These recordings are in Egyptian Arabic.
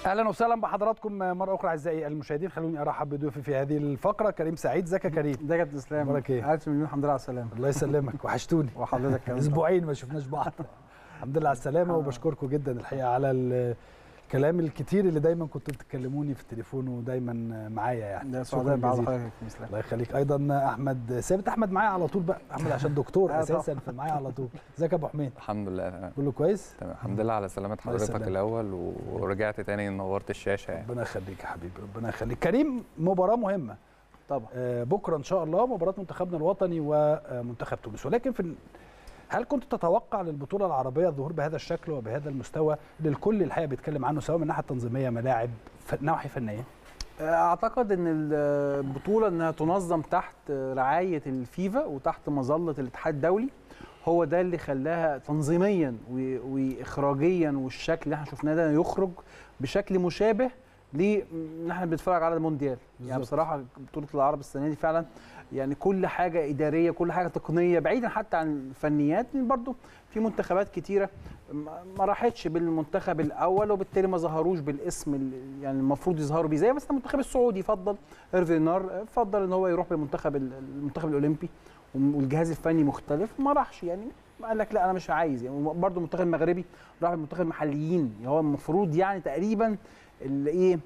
اهلا وسهلا بحضراتكم مره اخرى اعزائي المشاهدين خلوني ارحب بضيوفي في هذه الفقره كريم سعيد ازيك يا كريم ده كابتن اسلام أخبارك إيه؟ الف مليون الحمد لله على السلامه الله يسلمك وحشتوني وحضرتك كمان اسبوعين ما شفناش بعض الحمد لله على السلامه آه. وبشكركم جدا الحقيقه على ال- الكلام الكتير اللي دايما كنتوا بتكلموني في التليفون ودايما معايا يعني ده شكراً سعداء بعد جزيلاً. حضرتك يا كابتن اسلام الله يخليك ايضا احمد ثابت احمد معايا على طول بقى احمد عشان دكتور آه، اساسا فمعايا على طول ازيك يا ابو حميد الحمد لله تمام كله كويس تمام الحمد لله على سلامة الله حضرتك يسلمك. الأول ورجعت تاني نورت الشاشة يعني ربنا يخليك يا حبيبي ربنا يخليك كريم مباراه مهمه طبعا آه، بكره ان شاء الله مباراه منتخبنا الوطني ومنتخب تونس ولكن في ال- هل كنت تتوقع للبطوله العربيه الظهور بهذا الشكل وبهذا المستوى اللي الكل الحقيقه بيتكلم عنه سواء من الناحيه التنظيميه ملاعب ف- نواحي فنيه اعتقد ان البطوله انها تنظم تحت رعايه الفيفا وتحت مظله الاتحاد الدولي هو ده اللي خلاها تنظيميا و- واخراجيا والشكل اللي احنا شفناه ده يخرج بشكل مشابه ل ان احنا بنتفرج على المونديال يعني بالظبط. بصراحه بطوله العرب السنه دي فعلا يعني كل حاجه اداريه كل حاجه تقنيه بعيدا حتى عن الفنيات لان برضو في منتخبات كتيره ما ما راحتش بالمنتخب الاول وبالتالي ما ظهروش بالاسم اللي يعني المفروض يظهروا بيه زي مثلا المنتخب السعودي فضل ايرفي نار فضل ان هو يروح بالمنتخب ال- المنتخب الاولمبي والجهاز الفني مختلف ما راحش يعني قال لك لا انا مش عايز يعني برضه المنتخب المغربي راح بالمنتخب المحليين يعني هو المفروض يعني تقريبا الايه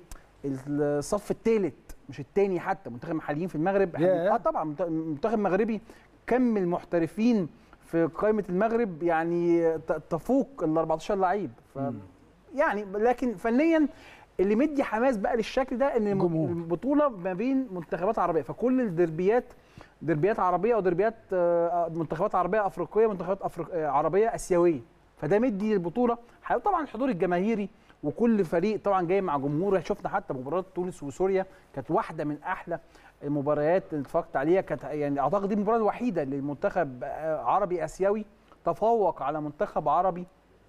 الصف الثالث مش الثاني حتى منتخب المحليين في المغرب ياه. اه طبعا منت- المنتخب المغربي كم المحترفين في قائمه المغرب يعني ت- تفوق ال 14 لعيب ف مم. يعني لكن فنيا اللي مدي حماس بقى للشكل ده ان الم- جمهور. البطوله ما بين منتخبات عربيه فكل الدربيات دربيات عربيه ودربيات آه، منتخبات عربيه افريقيه منتخبات أفريق... آه، عربيه اسيويه فده مدي للبطوله حي- طبعا الحضور الجماهيري وكل فريق طبعا جاي مع جمهور شفنا حتى مباراه تونس وسوريا كانت واحده من احلى المباريات اللي اتفرجت عليها كانت يعني اعتقد دي المباراه الوحيده اللي منتخب آه، عربي اسيوي تفوق على منتخب عربي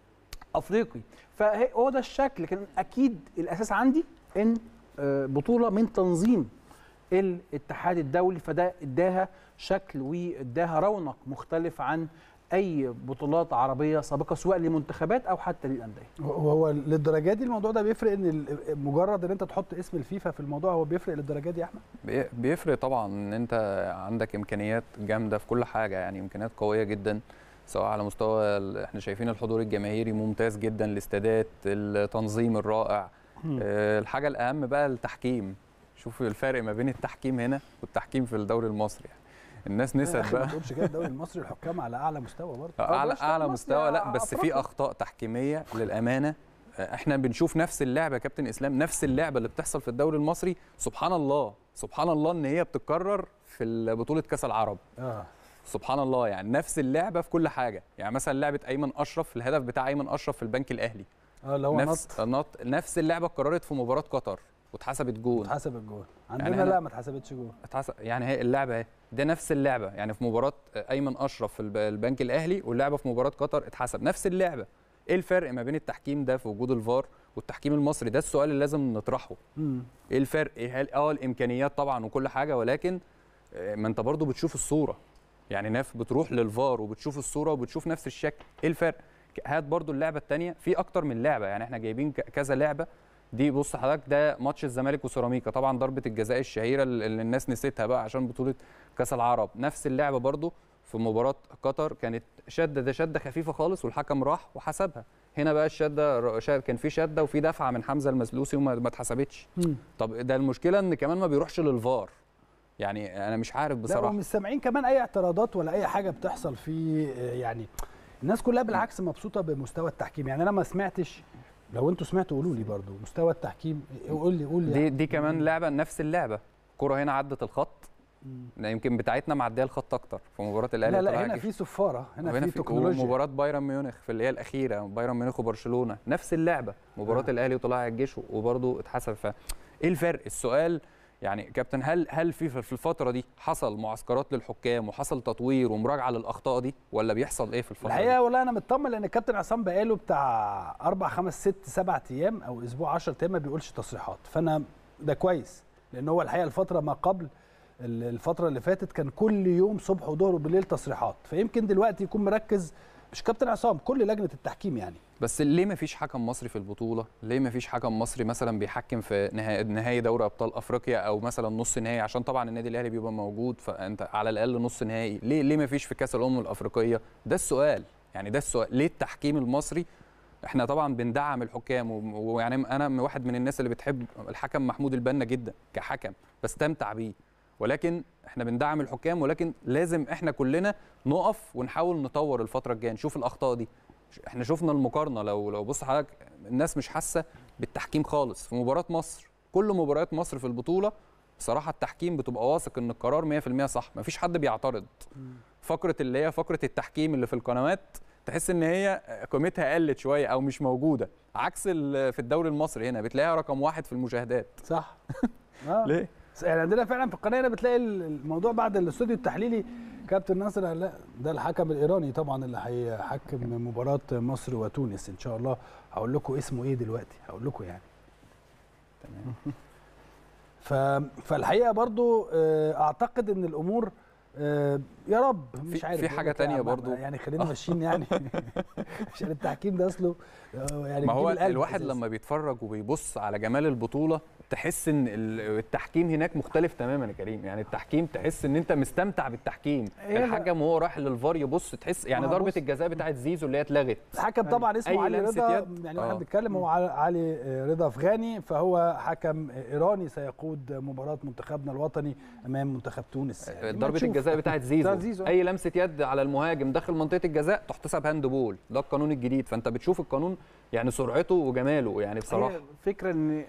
افريقي فهو ده الشكل لكن اكيد الاساس عندي ان آه، بطوله من تنظيم الاتحاد الدولي فده اداها شكل واداها رونق مختلف عن اي بطولات عربيه سابقه سواء لمنتخبات او حتى للانديه وهو للدرجه دي الموضوع ده بيفرق ان ال- مجرد ان انت تحط اسم الفيفا في الموضوع هو بيفرق للدرجه دي يا احمد بي- بيفرق طبعا ان انت عندك امكانيات جامده في كل حاجه يعني امكانيات قويه جدا سواء على مستوى ال- احنا شايفين الحضور الجماهيري ممتاز جدا الاستادات التنظيم الرائع آه، الحاجه الاهم بقى التحكيم شوف الفرق ما بين التحكيم هنا والتحكيم في الدوري المصري يعني الناس يا نسيت أخي ما بقى تقولش كده الدوري المصري الحكام على اعلى مستوى برضه اعلى مش اعلى مصر مستوى لا يا بس في أفريقيا. اخطاء تحكيميه للامانه آه، احنا بنشوف نفس اللعبه يا كابتن اسلام نفس اللعبه اللي بتحصل في الدوري المصري سبحان الله سبحان الله ان هي بتتكرر في بطوله كاس العرب اه سبحان الله يعني نفس اللعبه في كل حاجه يعني مثلا لعبه ايمن اشرف الهدف بتاع ايمن اشرف في البنك الاهلي اه اللي هو نفس نط نط نفس اللعبه اتكررت في مباراه قطر واتحسبت جون اتحسب الجول عندنا يعني أنا- لا ما اتحسبتش جول اتحسب يعني هي اللعبه اهي ده نفس اللعبه يعني في مباراه ايمن اشرف في الب- البنك الاهلي واللعبه في مباراه قطر اتحسب نفس اللعبه ايه الفرق ما بين التحكيم ده في وجود الفار والتحكيم المصري ده السؤال اللي لازم نطرحه مم. ايه الفرق إيه هل اه الامكانيات طبعا وكل حاجه ولكن آه، ما انت برضو بتشوف الصوره يعني ناس بتروح للفار وبتشوف الصوره وبتشوف نفس الشكل ايه الفرق ك- هات برضو اللعبه الثانيه في اكتر من لعبه يعني احنا جايبين ك- كذا لعبه دي بص حضرتك ده ماتش الزمالك وسيراميكا طبعا ضربه الجزاء الشهيره اللي اللي الناس نسيتها بقى عشان بطوله كاس العرب نفس اللعبه برضو في مباراه قطر كانت شده ده شده خفيفه خالص والحكم راح وحسبها هنا بقى الشده ر- شا- كان في شده وفي دفعه من حمزه المسلوسي وما ما اتحسبتش مم. طب ده المشكله ان كمان ما بيروحش للفار يعني انا مش عارف لا بصراحه ومش سامعين كمان اي اعتراضات ولا اي حاجه بتحصل في آه، يعني الناس كلها بالعكس مبسوطه بمستوى التحكيم يعني انا ما سمعتش لو انتوا سمعتوا قولوا لي برضو مستوى التحكيم قول لي قول لي دي دي كمان لعبه نفس اللعبه كرة هنا عدت الخط مم. يمكن بتاعتنا معديه الخط اكتر في مباراه الاهلي لا لا وطلائع هنا الجيش. في صفاره هنا وهنا في تكنولوجيا مباراه بايرن ميونخ في اللي هي الاخيره بايرن ميونخ وبرشلونه نفس اللعبه مباراه آه. الاهلي وطلائع الجيش وبرضه اتحسب ف ايه الفرق السؤال يعني كابتن هل هل في في الفتره دي حصل معسكرات للحكام وحصل تطوير ومراجعه للاخطاء دي ولا بيحصل ايه في الفتره دي؟ الحقيقه والله انا مطمن لان الكابتن عصام بقاله بتاع اربع خمس ست سبع ايام او اسبوع 10 ايام ما بيقولش تصريحات فانا ده كويس لان هو الحقيقه الفتره ما قبل ال- الفتره اللي فاتت كان كل يوم صبح وظهر وبالليل تصريحات فيمكن دلوقتي يكون مركز مش كابتن عصام كل لجنه التحكيم يعني بس ليه ما فيش حكم مصري في البطوله ليه ما فيش حكم مصري مثلا بيحكم في نهائي نهائي دوري ابطال افريقيا او مثلا نص نهائي عشان طبعا النادي الاهلي بيبقى موجود فانت على الاقل نص نهائي ليه ليه ما فيش في كاس الامم الافريقيه ده السؤال يعني ده السؤال ليه التحكيم المصري احنا طبعا بندعم الحكام و- ويعني انا واحد من الناس اللي بتحب الحكم محمود البنا جدا كحكم بستمتع بيه ولكن احنا بندعم الحكام ولكن لازم احنا كلنا نقف ونحاول نطور الفتره الجايه نشوف الاخطاء دي احنا شفنا المقارنه لو لو بص حضرتك الناس مش حاسه بالتحكيم خالص في مباراه مصر كل مباريات مصر في البطوله بصراحه التحكيم بتبقى واثق ان القرار 100% صح مفيش حد بيعترض فقره اللي هي فقره التحكيم اللي في القنوات تحس ان هي قيمتها قلت شويه او مش موجوده عكس ال- في الدوري المصري هنا بتلاقيها رقم واحد في المشاهدات صح آه. ليه يعني عندنا فعلا في القناه هنا بتلاقي الموضوع بعد الاستوديو التحليلي كابتن ناصر قال لا ده الحكم الايراني طبعا اللي هيحكم مباراه مصر وتونس ان شاء الله هقول لكم اسمه ايه دلوقتي هقول لكم يعني تمام ف... فالحقيقه برضو آه، اعتقد ان الامور آه، يا رب مش في- عارف في أقول حاجة لك إيه، تانية ما- برضو. يعني خلينا ماشيين يعني عشان التحكيم ده اصله آه، يعني ما هو بيجيب القلب الواحد أساساً. لما بيتفرج وبيبص على جمال البطوله تحس ان ال- التحكيم هناك مختلف تماما يا كريم يعني التحكيم تحس ان انت مستمتع بالتحكيم إيه الحكم وهو رايح للفار يبص تحس يعني ما هو ضربه بص- الجزاء بتاعت زيزو اللي هي اتلغت الحكم طبعا اسمه أي علي لمسة رضا يد. يعني واحد آه. بيتكلم هو علي- علي رضا افغاني فهو حكم ايراني سيقود مباراه منتخبنا الوطني امام منتخب تونس يعني ما ضربه تشوف. الجزاء بتاعت زيزو, بتاعت زيزو. اي لمسه يد على المهاجم داخل منطقه الجزاء تحتسب هاند بول ده القانون الجديد فانت بتشوف القانون يعني سرعته وجماله يعني بصراحه هي فكره ان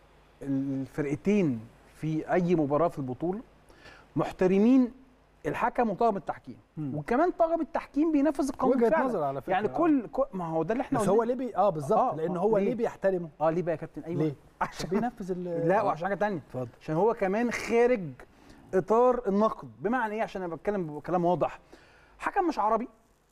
الفرقتين في اي مباراه في البطوله محترمين الحكم وطاقم التحكيم مم. وكمان طاقم التحكيم بينفذ القانون وجهه فعلا نظر على فكره يعني آه. كل, كل ما هو ده اللي احنا بس قلناه. هو ليه بي... اه بالظبط آه، لان آه، هو ليه؟ ليه بيحترمه اه ليه بقى يا كابتن ايوه ليه عشان عشان بينفذ ال لا وعشان حاجه تانية اتفضل عشان هو كمان خارج اطار النقد بمعنى ايه عشان انا بتكلم بكلام واضح حكم مش عربي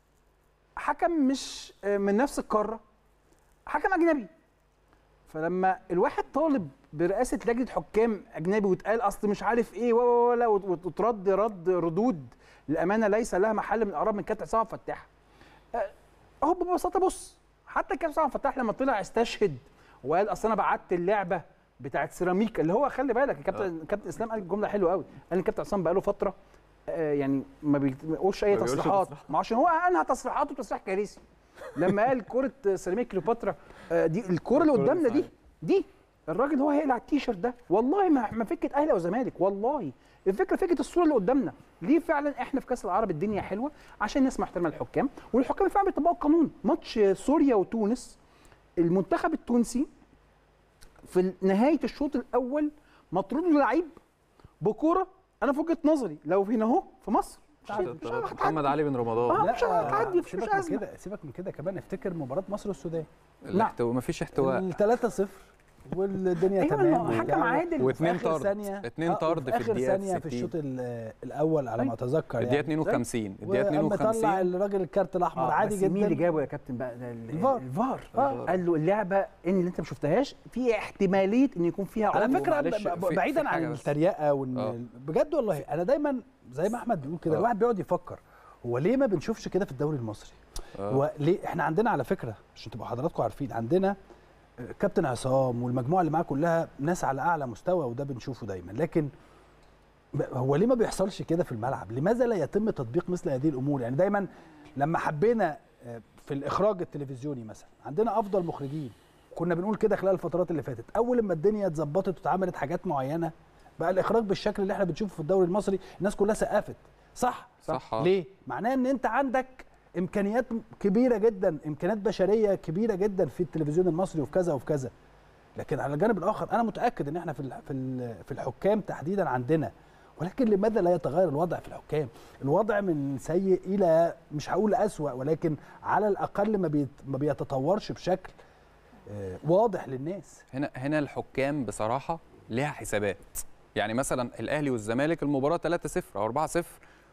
حكم مش آه، من نفس القاره حكم اجنبي فلما الواحد طالب برئاسه لجنه حكام اجنبي واتقال اصل مش عارف ايه و- و- ولا وت- وترد رد ردود للامانه ليس لها محل من الاعراب من كابتن عصام فتاح آه، اهو ببساطه بص حتى كابتن عصام فتاح لما طلع استشهد وقال اصل انا بعت اللعبه بتاعت سيراميكا اللي هو خلي بالك الكابتن كابتن اسلام قال جمله حلوه قوي قال الكابتن عصام بقى له فتره آه، يعني ما بيت- ما بيقولش اي ما بيقولش تصريحات تصريحات. ما عشان هو انهى تصريحاته تصريح كارثي لما قال كره سيراميكا كليوباترا آه، دي الكره اللي قدامنا دي دي الراجل هو هيقلع التيشيرت ده والله ما ما فكره اهلي او زمالك والله الفكره فكره الصوره اللي قدامنا ليه فعلا احنا في كاس العرب الدنيا حلوه عشان الناس محترمه الحكام والحكام فعلا بيطبقوا القانون ماتش سوريا وتونس المنتخب التونسي في نهايه الشوط الاول مطرود له لعيب بكوره انا في وجهه نظري لو هنا اهو في مصر مش عارف- مش عارف محمد علي بن رمضان آه. مش هتعدي، مفيش سيبك من أزمة. كده سيبك من كده كمان افتكر مباراه مصر والسودان الاحتواء مفيش احتواء ال 3 0 والدنيا ايوه تمام ما هو حكم عادل واثنين في آخر طرد ثانية اتنين آه، طرد وفي في اخر الدقيقه ثانيه في 60. الشوط ال- الاول على ما اتذكر الدقيقه يعني 52 الدقيقه وقام مطلع 52 الراجل الكارت الاحمر آه، عادي بس جدا مين اللي جابه يا كابتن بقى ده ال- الفار. الفار آه. قال له اللعبه ان اللي انت ما شفتهاش في احتماليه ان يكون فيها على عنف. فكره معلش، ب- ب- في- بعيدا في عن حاجة بس. التريقه وان آه. بجد والله انا دايما زي ما احمد بيقول كده آه. الواحد بيقعد يفكر هو ليه ما بنشوفش كده في الدوري المصري آه. هو ليه احنا عندنا على فكره عشان تبقوا حضراتكم عارفين عندنا آه، كابتن عصام والمجموعه اللي معاه كلها ناس على اعلى مستوى وده بنشوفه دايما لكن ب- هو ليه ما بيحصلش كده في الملعب لماذا لا يتم تطبيق مثل هذه الامور يعني دايما لما حبينا آه، في الاخراج التلفزيوني مثلا عندنا افضل مخرجين كنا بنقول كده خلال الفترات اللي فاتت اول ما الدنيا اتظبطت واتعملت حاجات معينه بقى الاخراج بالشكل اللي احنا بنشوفه في الدوري المصري الناس كلها سقفت صح صح آه. ليه معناه ان انت عندك امكانيات كبيره جدا امكانيات بشريه كبيره جدا في التلفزيون المصري وفي كذا وفي كذا لكن على الجانب الاخر انا متاكد ان احنا في ال- في ال- في الحكام تحديدا عندنا ولكن لماذا لا يتغير الوضع في الحكام الوضع من سيء الى مش هقول اسوا ولكن على الاقل ما بيت ما بيتطورش بشكل آه، واضح للناس هنا هنا الحكام بصراحه ليها حسابات يعني مثلا الاهلي والزمالك المباراه 3-0 او 4-0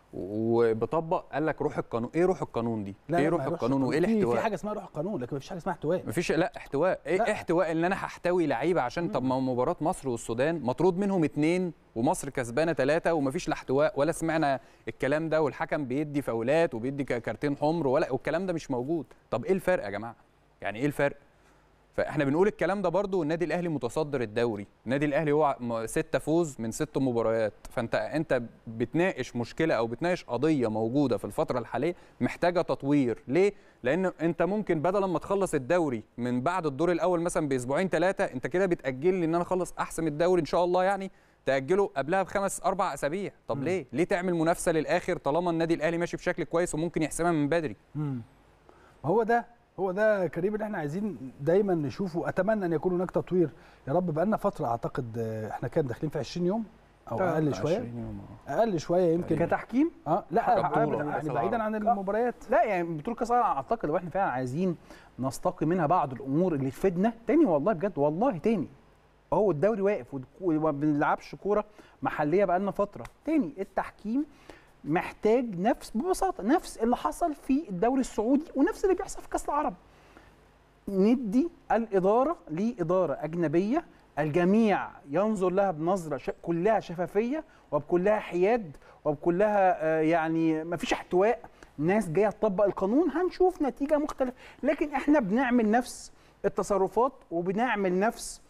وبطبق قال لك روح القانون ايه روح القانون دي لا ايه لا، روح ما يروحش القانون وايه في- في الاحتواء حاجه اسمها روح القانون لكن مفيش حاجه اسمها احتواء مفيش لا احتواء ايه لا. احتواء ان انا هحتوي لعيبه عشان طب ما هو مباراه مصر والسودان مطرود منهم اتنين ومصر كسبانه ثلاثه ومفيش لا احتواء ولا سمعنا الكلام ده والحكم بيدي فاولات وبيدي ك- كارتين حمر ولا والكلام ده مش موجود طب ايه الفرق يا جماعه يعني ايه الفرق فاحنا بنقول الكلام ده برضو والنادي الاهلي متصدر الدوري النادي الاهلي هو م- ستة فوز من ست مباريات فانت انت بتناقش مشكله او بتناقش قضيه موجوده في الفتره الحاليه محتاجه تطوير ليه لان انت ممكن بدل ما تخلص الدوري من بعد الدور الاول مثلا باسبوعين ثلاثه انت كده بتاجل لي ان انا اخلص احسم الدوري ان شاء الله يعني تاجله قبلها بخمس اربع اسابيع طب ليه ليه تعمل منافسه للاخر طالما النادي الاهلي ماشي بشكل كويس وممكن يحسمها من بدري مم. هو ده هو ده كريم اللي احنا عايزين دايما نشوفه اتمنى ان يكون هناك تطوير يا رب بقالنا فتره اعتقد آه، احنا كام داخلين في 20 يوم او آه، اقل شويه 20 يوم، آه. اقل شويه يمكن كتحكيم اه لا كبطولة، يعني كأس بعيدا العالم. عن المباريات لا يعني بطوله كاس العالم اعتقد لو احنا فعلا عايزين نستقي منها بعض الامور اللي تفيدنا تاني والله بجد والله تاني هو الدوري واقف ود- وما بنلعبش كوره محليه بقالنا فتره تاني التحكيم محتاج نفس ببساطه نفس اللي حصل في الدوري السعودي ونفس اللي بيحصل في كاس العرب ندي الاداره لاداره اجنبيه الجميع ينظر لها بنظره ش... كلها شفافيه وبكلها حياد وبكلها آه، يعني ما فيش احتواء ناس جايه تطبق القانون هنشوف نتيجه مختلفه لكن احنا بنعمل نفس التصرفات وبنعمل نفس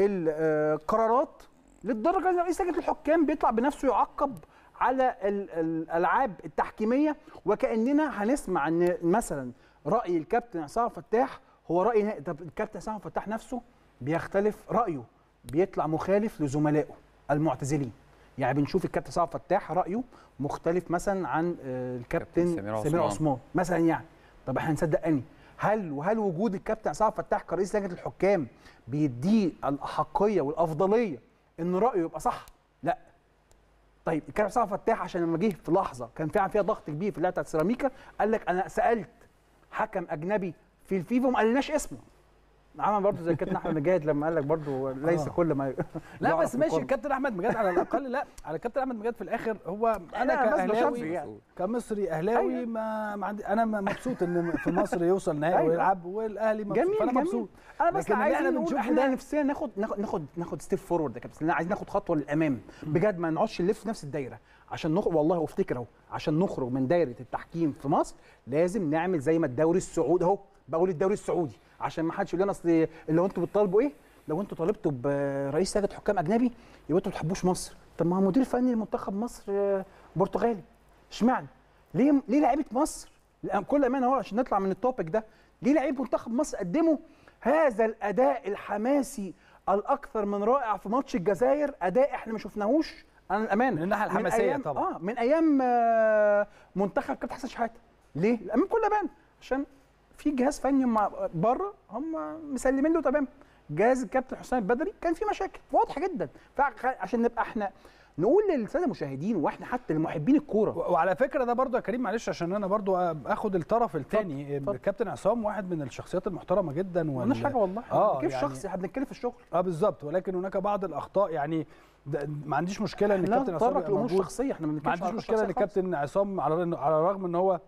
القرارات للدرجه ان رئيس لجنه الحكام بيطلع بنفسه يعقب على ال- الالعاب التحكيميه وكاننا هنسمع ان مثلا راي الكابتن عصام فتاح هو راي نهائي. طب الكابتن عصام فتاح نفسه بيختلف رايه بيطلع مخالف لزملائه المعتزلين يعني بنشوف الكابتن عصام فتاح رايه مختلف مثلا عن آه، الكابتن كابتن سمير سمير عثمان, عثمان. عثمان مثلا يعني طب احنا هنصدق اني هل وهل وجود الكابتن عصام فتاح كرئيس لجنه الحكام بيديه الاحقيه والافضليه ان رايه يبقى صح لا طيب الكابتن عصام فتاح عشان لما جه في لحظه كان فعلا فيها ضغط كبير في اللعبه بتاعت سيراميكا قال لك انا سالت حكم اجنبي في الفيفا وما قالناش اسمه عمل برضه زي كابتن احمد مجاهد لما قال لك برضه ليس آه. كل ما لا يعرف بس ماشي الكورة. الكابتن احمد مجاد على الاقل لا على الكابتن احمد مجاد في الاخر هو انا لا، بس كاهلاوي بشوف يعني. كمصري اهلاوي أيوة. ما, ما عندي انا مبسوط ان في مصر يوصل نهائي أيوة. ويلعب والاهلي مبسوط جميل فانا جميل مبسوط انا بس لكن اللي عايز احنا نقول بنشوفه احنا ده- نفسنا ناخد ناخد ناخد ناخد ستيب فورورد يا كابتن عايزين ناخد خطوه للامام بجد ما نقعدش نلف في نفس الدايره عشان نخرج والله وافتكر اهو عشان نخرج من دايره التحكيم في مصر لازم نعمل زي ما الدوري السعودي اهو بقول الدوري السعودي عشان ما حدش يقول لنا اصل اللي انتوا بتطالبوا ايه لو انتوا طالبتوا برئيس لجنه حكام اجنبي يبقى انتوا ما بتحبوش مصر طب ما هو مدير فني لمنتخب مصر آه، برتغالي اشمعنى ليه ليه لعيبه مصر لأ- كل امانه اهو عشان نطلع من التوبيك ده ليه لعيبه منتخب مصر قدموا هذا الاداء الحماسي الاكثر من رائع في ماتش الجزائر اداء احنا ما شفناهوش انا الامانه من الناحية الحماسية أيام- طبعاً. اه من ايام آه، منتخب كابتن حسن شحاته ليه؟ الامانه كل امان عشان في جهاز فني مع- بره هم مسلمين له تمام جهاز الكابتن حسام البدري كان في مشاكل واضحه جدا فعشان نبقى احنا نقول للساده المشاهدين واحنا حتى لمحبين الكوره و- وعلى فكره ده برضو يا كريم معلش عشان انا برضو اخد الطرف الثاني اتفضل. الكابتن عصام واحد من الشخصيات المحترمه جدا ما وال- قلناش حاجه والله اه كيف يعني- شخصي احنا بنتكلم في الشغل اه بالظبط ولكن هناك بعض الاخطاء يعني ده- ما عنديش مشكله ان لا الكابتن عصام نتطرق يبقى لامور موجود شخصيه احنا ما ما بنتكلمش عنديش على مشكله ان شخصية خالص. الكابتن عصام على على الرغم ان هو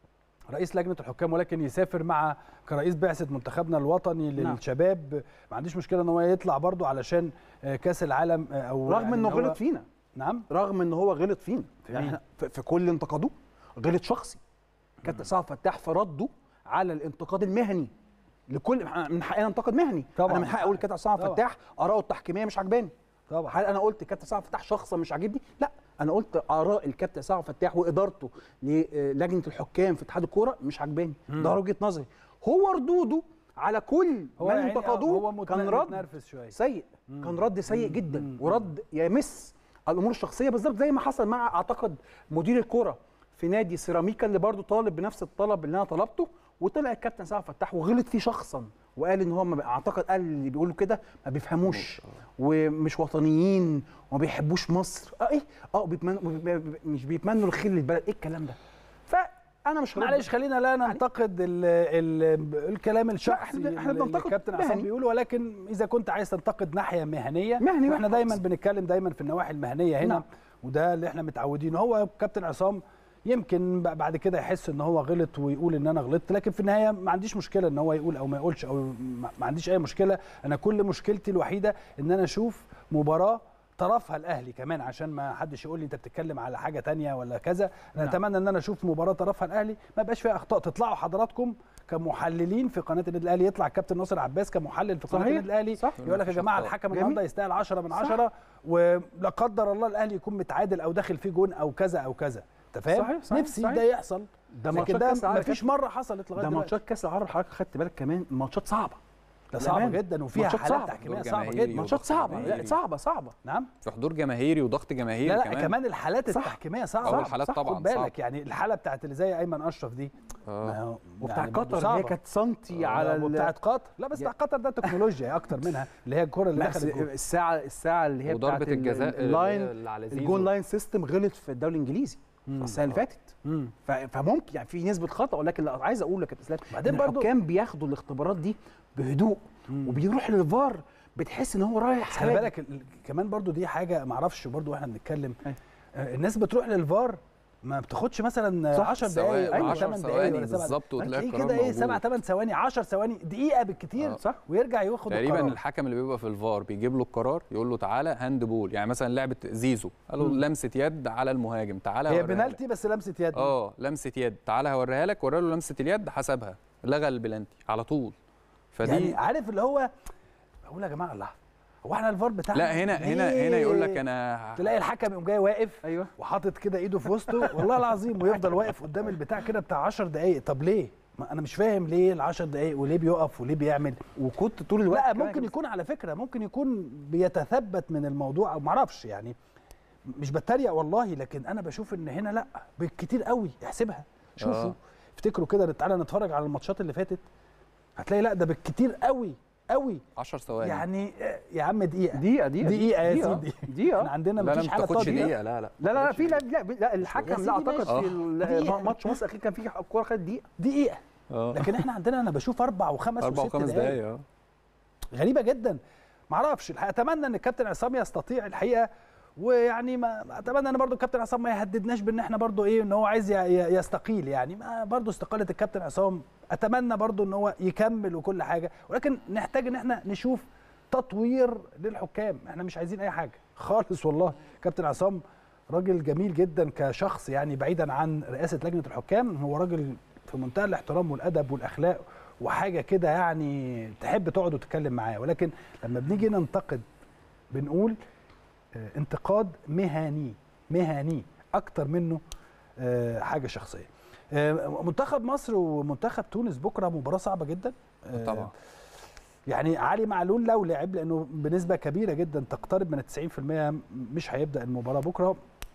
رئيس لجنه الحكام ولكن يسافر مع كرئيس بعثه منتخبنا الوطني نعم. للشباب ما عنديش مشكله ان هو يطلع برضو علشان آه، كاس العالم آه، او رغم يعني انه إن هو- غلط فينا نعم رغم ان هو غلط فينا في يعني مين؟ إحنا في, في كل انتقادوه غلط شخصي كابتن سعد فتاح في رده على الانتقاد المهني لكل من حقنا ننتقد مهني طبعاً. انا من حقي اقول كابتن سعد طبعاً. فتاح اراءه التحكيميه مش عجباني طبعا هل انا قلت كابتن سعد فتاح شخصا مش عاجبني لا انا قلت اراء الكابتن سعد فتاح وادارته للجنه الحكام في اتحاد الكوره مش عجباني ده وجهه نظري هو ردوده على كل من يعني انتقدوه هو متن- كان رد متنرفز شويه سيء كان رد سيء جدا ورد يمس الامور الشخصيه بالظبط زي ما حصل مع اعتقد مدير الكوره في نادي سيراميكا اللي برضو طالب بنفس الطلب اللي انا طلبته وطلع الكابتن سعد فتاح وغلط فيه شخصا وقال ان هو ما- اعتقد قال اللي بيقولوا كده ما بيفهموش ومش وطنيين وما بيحبوش مصر اه ايه اه بيتمنوا مش بيتمنوا الخير للبلد ايه الكلام ده فانا مش هرد. معلش خلينا لا ننتقد ال ال الكلام الشخصي إحنا- إحنا اللي بننتقد الكابتن عصام مهني. بيقوله ولكن اذا كنت عايز تنتقد ناحيه مهنيه مهني احنا بحت. دايما بنتكلم دايما في النواحي المهنيه هنا نعم. وده اللي احنا متعودين هو كابتن عصام يمكن ب- بعد كده يحس ان هو غلط ويقول ان انا غلطت لكن في النهايه ما عنديش مشكله ان هو يقول او ما يقولش او ما ما عنديش اي مشكله انا كل مشكلتي الوحيده ان انا اشوف مباراه طرفها الاهلي كمان عشان ما حدش يقول لي انت بتتكلم على حاجه تانية ولا كذا انا نعم. اتمنى ان انا اشوف مباراه طرفها الاهلي ما يبقاش فيها اخطاء تطلعوا حضراتكم كمحللين في قناه النادي الاهلي يطلع الكابتن ناصر عباس كمحلل في قناه صحيح. النادي الاهلي صح. يقول لك يا مفيش جماعه أخطاء. الحكم جميل. النهارده يستاهل 10 من صح. 10 ولا قدر الله الاهلي يكون متعادل او داخل فيه جون او كذا او كذا انت فاهم صحيح، صحيح، نفسي صحيح. ده يحصل ده لكن ماتشات ده كاس العالم مفيش مره حصلت لغايه ده دلوقتي ماتشات كاس العالم حضرتك خدت بالك كمان ماتشات صعبه ده صعبه بأمانة. جدا وفيها ماتشات حالات صعبة. تحكيميه دور صعبه جماهيري جدا ماتشات وضغط صعبه لا جماهيري. صعبه صعبه نعم في حضور جماهيري وضغط جماهيري لا لا كمان كمان الحالات صح. التحكيميه صعبه أول حالات صح، طبعاً خد بالك صعب. يعني الحاله بتاعت اللي زي ايمن اشرف دي آه. ما هو- وبتاع يعني برضه قطر اللي صعبة. هي كانت سنتي على ال- وبتاعت قطر لا بس بتاع قطر ده تكنولوجيا اكتر منها اللي هي الكره اللي لا، دخلت جول. الساعه الساعه اللي هي وضربه بتاعت ال- الجزاء ال- اللي اللاين هي اللي على زيزو. الجون لاين سيستم غلط في الدوري الانجليزي مم. السنه اللي فاتت مم. ف- فممكن يعني في نسبه خطا ولكن لا عايز اقول لك يا اسلام بعدين إن برضو- الحكام بياخدوا الاختبارات دي بهدوء وبيروح للفار بتحس ان هو رايح خلي هادي. بالك ال- كمان برضو دي حاجه ما اعرفش برضو واحنا بنتكلم أيوة. آه، الناس بتروح للفار ما بتاخدش مثلا صح، 10 دقائق ثواني، ولا 10 8 دقائق ثواني ولا 7 بالظبط وتلاقي تلاقيه القرار كده ايه موجود. 7 8 ثواني 10 ثواني دقيقه بالكتير آه. صح ويرجع ياخد تقريبا القرار الحكم اللي بيبقى في الفار بيجيب له القرار يقول له تعالى هاند بول يعني مثلا لعبه زيزو قال له لمسه يد على المهاجم تعالى هي هوريها لك. بنالتي بس لمسه يد اه لمسه يد تعالى هوريها لك ورا له لمسه اليد حسبها لغى البلانتي على طول فدي يعني عارف اللي هو بقول يا جماعه الله هو احنا الفار بتاعنا لا هنا هنا هنا يقول لك انا تلاقي الحكم يقوم جاي واقف ايوه وحاطط كده ايده في وسطه والله العظيم ويفضل واقف قدام البتاع كده بتاع 10 دقائق طب ليه؟ ما انا مش فاهم ليه ال 10 دقائق وليه بيقف وليه بيعمل وكنت طول الوقت لا كمان ممكن كده. يكون على فكره ممكن يكون بيتثبت من الموضوع او معرفش يعني مش بتريق والله لكن انا بشوف ان هنا لا بالكتير قوي احسبها شوفوا آه. افتكروا كده تعالى نتفرج على الماتشات اللي فاتت هتلاقي لا ده بالكتير قوي قوي 10 ثواني يعني آه، يا عم دقيقه دقيقه دقيقه دقيقه يا دقيقة. سيدي دقيقه احنا عندنا لا لا مفيش ما حاله بتاخدش فاضيه دقيقه لا لا لا لا لا في لا لا, لا الحكم لا سيدي اعتقد ماشي. في ال- دقيقة. ماتش مصر الاخير كان في الكوره خدت دقيقه دقيقه اه لكن احنا عندنا انا بشوف اربع وخمس اربع وست وخمس دقائق دقايق اه غريبه جدا معرفش الحقيقة اتمنى ان الكابتن عصام يستطيع الحقيقه ويعني ما اتمنى ان برضو الكابتن عصام ما يهددناش بان احنا برضو ايه ان هو عايز ي- ي- يستقيل يعني ما برضو استقاله الكابتن عصام اتمنى برضو ان هو يكمل وكل حاجه ولكن نحتاج ان احنا نشوف تطوير للحكام احنا مش عايزين اي حاجه خالص والله كابتن عصام راجل جميل جدا كشخص يعني بعيدا عن رئاسه لجنه الحكام هو راجل في منتهى الاحترام والادب والاخلاق وحاجه كده يعني تحب تقعد وتتكلم معاه ولكن لما بنيجي ننتقد بنقول آه، انتقاد مهني مهني اكتر منه آه، حاجه شخصيه آه، منتخب مصر ومنتخب تونس بكره مباراه صعبه جدا آه، طبعا يعني علي معلول لو لعب لانه بنسبه كبيره جدا تقترب من 90% مش هيبدا المباراه بكره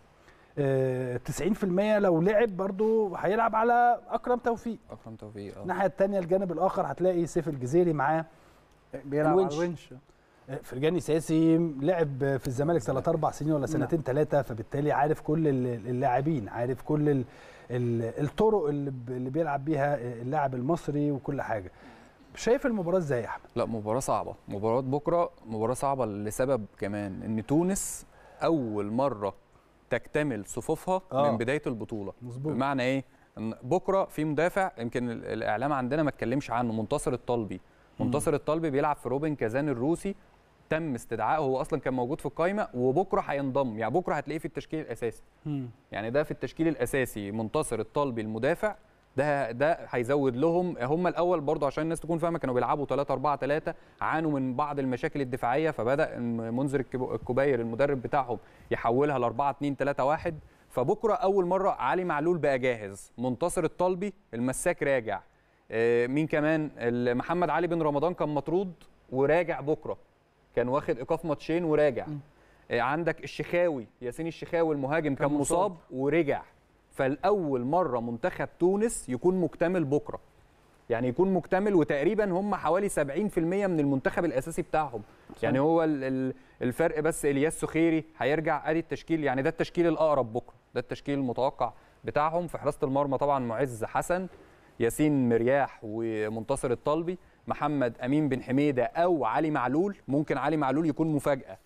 آه، 90% لو لعب برضو هيلعب على اكرم توفيق اكرم توفيق اه الناحيه الثانيه الجانب الاخر هتلاقي سيف الجزيري معاه بيلعب على الونش. الونش فرجاني ساسي لعب في الزمالك ثلاث اربع سنين ولا سنتين ثلاثه فبالتالي عارف كل ال- اللاعبين عارف كل ال- ال- الطرق اللي ب- اللي بيلعب بيها اللاعب المصري وكل حاجه شايف المباراه ازاي يا احمد لا مباراة صعبة مباراة بكرة مباراة صعبة لسبب كمان ان تونس اول مرة تكتمل صفوفها آه. من بداية البطولة مظبوط. بمعنى ايه ان بكرة في مدافع يمكن ال- الاعلام عندنا ما اتكلمش عنه منتصر الطلبي منتصر الطلبي بيلعب في روبن كازان الروسي تم استدعائه هو اصلا كان موجود في القائمة وبكرة هينضم يعني بكرة هتلاقيه في التشكيل الاساسي يعني ده في التشكيل الاساسي منتصر الطلبي المدافع ده ده هيزود لهم هم الاول برضه عشان الناس تكون فاهمه كانوا بيلعبوا 3 4 3 عانوا من بعض المشاكل الدفاعيه فبدا إن منذر الكبو- الكبير المدرب بتاعهم يحولها ل 4 2 3 1 فبكره اول مره علي معلول بقى جاهز منتصر الطلبي المساك راجع آه، مين كمان ال- محمد علي بن رمضان كان مطرود وراجع بكره كان واخد ايقاف ماتشين وراجع آه، عندك الشخاوي ياسين الشخاوي المهاجم كان, كان مصاب. مصاب ورجع فالاول مره منتخب تونس يكون مكتمل بكره يعني يكون مكتمل وتقريبا هم حوالي 70% من المنتخب الاساسي بتاعهم يعني هو ال- ال- الفرق بس الياس سخيري هيرجع ادي التشكيل يعني ده التشكيل الاقرب بكره ده التشكيل المتوقع بتاعهم في حراسه المرمى طبعا معز حسن ياسين مرياح ومنتصر الطلبي محمد امين بن حميده او علي معلول ممكن علي معلول يكون مفاجاه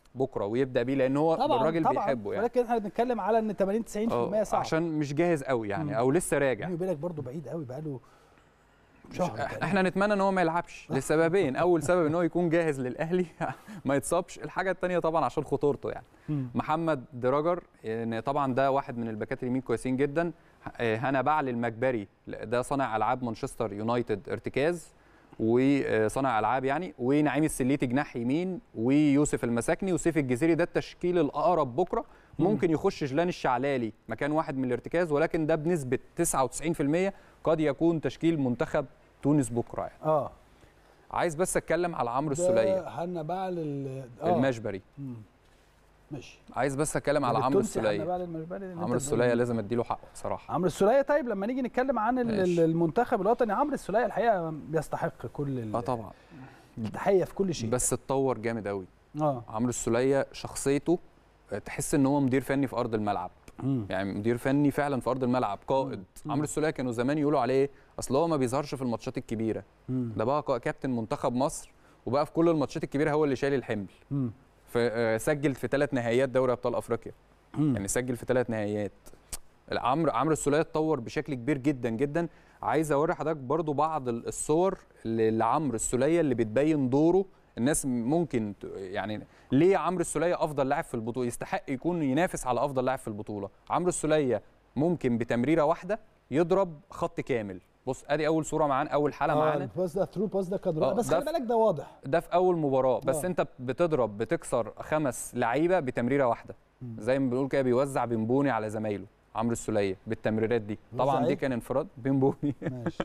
بكره ويبدا بيه لان هو طبعا الراجل طبعا بيحبه يعني ولكن احنا بنتكلم على ان 80 90% آه، صعب عشان مش جاهز قوي مم. يعني او لسه راجع بيني وبينك برضه بعيد قوي بقاله شهر إح- تقريباً. احنا نتمنى ان هو ما يلعبش لسببين اول سبب ان هو يكون جاهز للاهلي ما يتصابش الحاجه الثانيه طبعا عشان خطورته يعني مم. محمد دراجر يعني طبعا ده واحد من الباكات اليمين كويسين جدا آه، هنا بعل المجبري ده صانع العاب مانشستر يونايتد ارتكاز وصانع العاب يعني ونعيم السليتي جناح يمين ويوسف المساكني وسيف الجزيري ده التشكيل الاقرب بكره ممكن يخش جلان الشعلالي مكان واحد من الارتكاز ولكن ده بنسبه 99% قد يكون تشكيل منتخب تونس بكره يعني. اه عايز بس اتكلم على عمرو ده السوليه حنا بعل ال- اه المشبري مم. ماشي عايز بس اتكلم على عمرو التونسي حنا السوليه بعل المشبري اللي انت عمرو السوليه بتقوله. لازم اديله حقه بصراحه عمرو السوليه طيب لما نيجي نتكلم عن ال- ماشي. المنتخب الوطني عمرو السوليه الحقيقه يستحق كل ال- اه طبعا التحيه في كل شيء بس اتطور جامد قوي اه عمرو السوليه شخصيته آه، تحس ان هو مدير فني في ارض الملعب مم. يعني مدير فني فعلا في ارض الملعب قائد مم. عمرو السوليه كانوا زمان يقولوا عليه إيه؟ اصل هو ما بيظهرش في الماتشات الكبيره مم. ده بقى قا- كابتن منتخب مصر وبقى في كل الماتشات الكبيره هو اللي شايل الحمل مم. فسجل في ثلاث نهائيات دوري ابطال افريقيا مم. يعني سجل في ثلاث نهائيات عمرو عمرو السوليه اتطور بشكل كبير جدا جدا عايز اوري حضرتك برضو بعض ال- الصور ل- لعمرو السوليه اللي بتبين دوره الناس ممكن ت- يعني ليه عمرو السوليه افضل لاعب في البطوله يستحق يكون ينافس على افضل لاعب في البطوله عمرو السوليه ممكن بتمريره واحده يضرب خط كامل بص ادي اول صوره معانا اول حاله اه معانا الباس ده ثرو باس ده كان آه، رائع. بس ده خلي بالك ده واضح ده في اول مباراه بس آه. انت بتضرب بتكسر خمس لعيبه بتمريره واحده مم. زي ما بنقول كده بيوزع بنبوني على زمايله عمرو السوليه بالتمريرات دي طبعا بيوزع دي إيه؟ كان انفراد بنبوني ماشي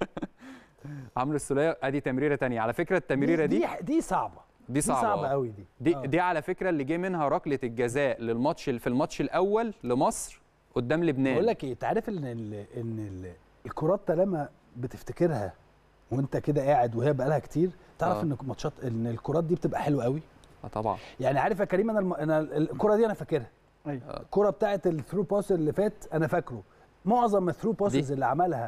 عمرو السوليه ادي تمريره تانية على فكره التمريره دي دي دي صعبه دي صعبه صعبه آه. قوي دي دي آه. دي على فكره اللي جه منها ركله الجزاء للماتش في الماتش الاول لمصر قدام لبنان بقول لك ايه انت عارف ان ال ان ال الكرات طالما بتفتكرها وانت كده قاعد وهي بقالها كتير تعرف آه. ان ماتشات ان الكرات دي بتبقى حلوه قوي اه طبعا يعني عارف يا كريم انا الم... انا الكره دي انا فاكرها ايوه الكره بتاعت الثرو باس اللي فات انا فاكره معظم الثرو باسز دي. اللي عملها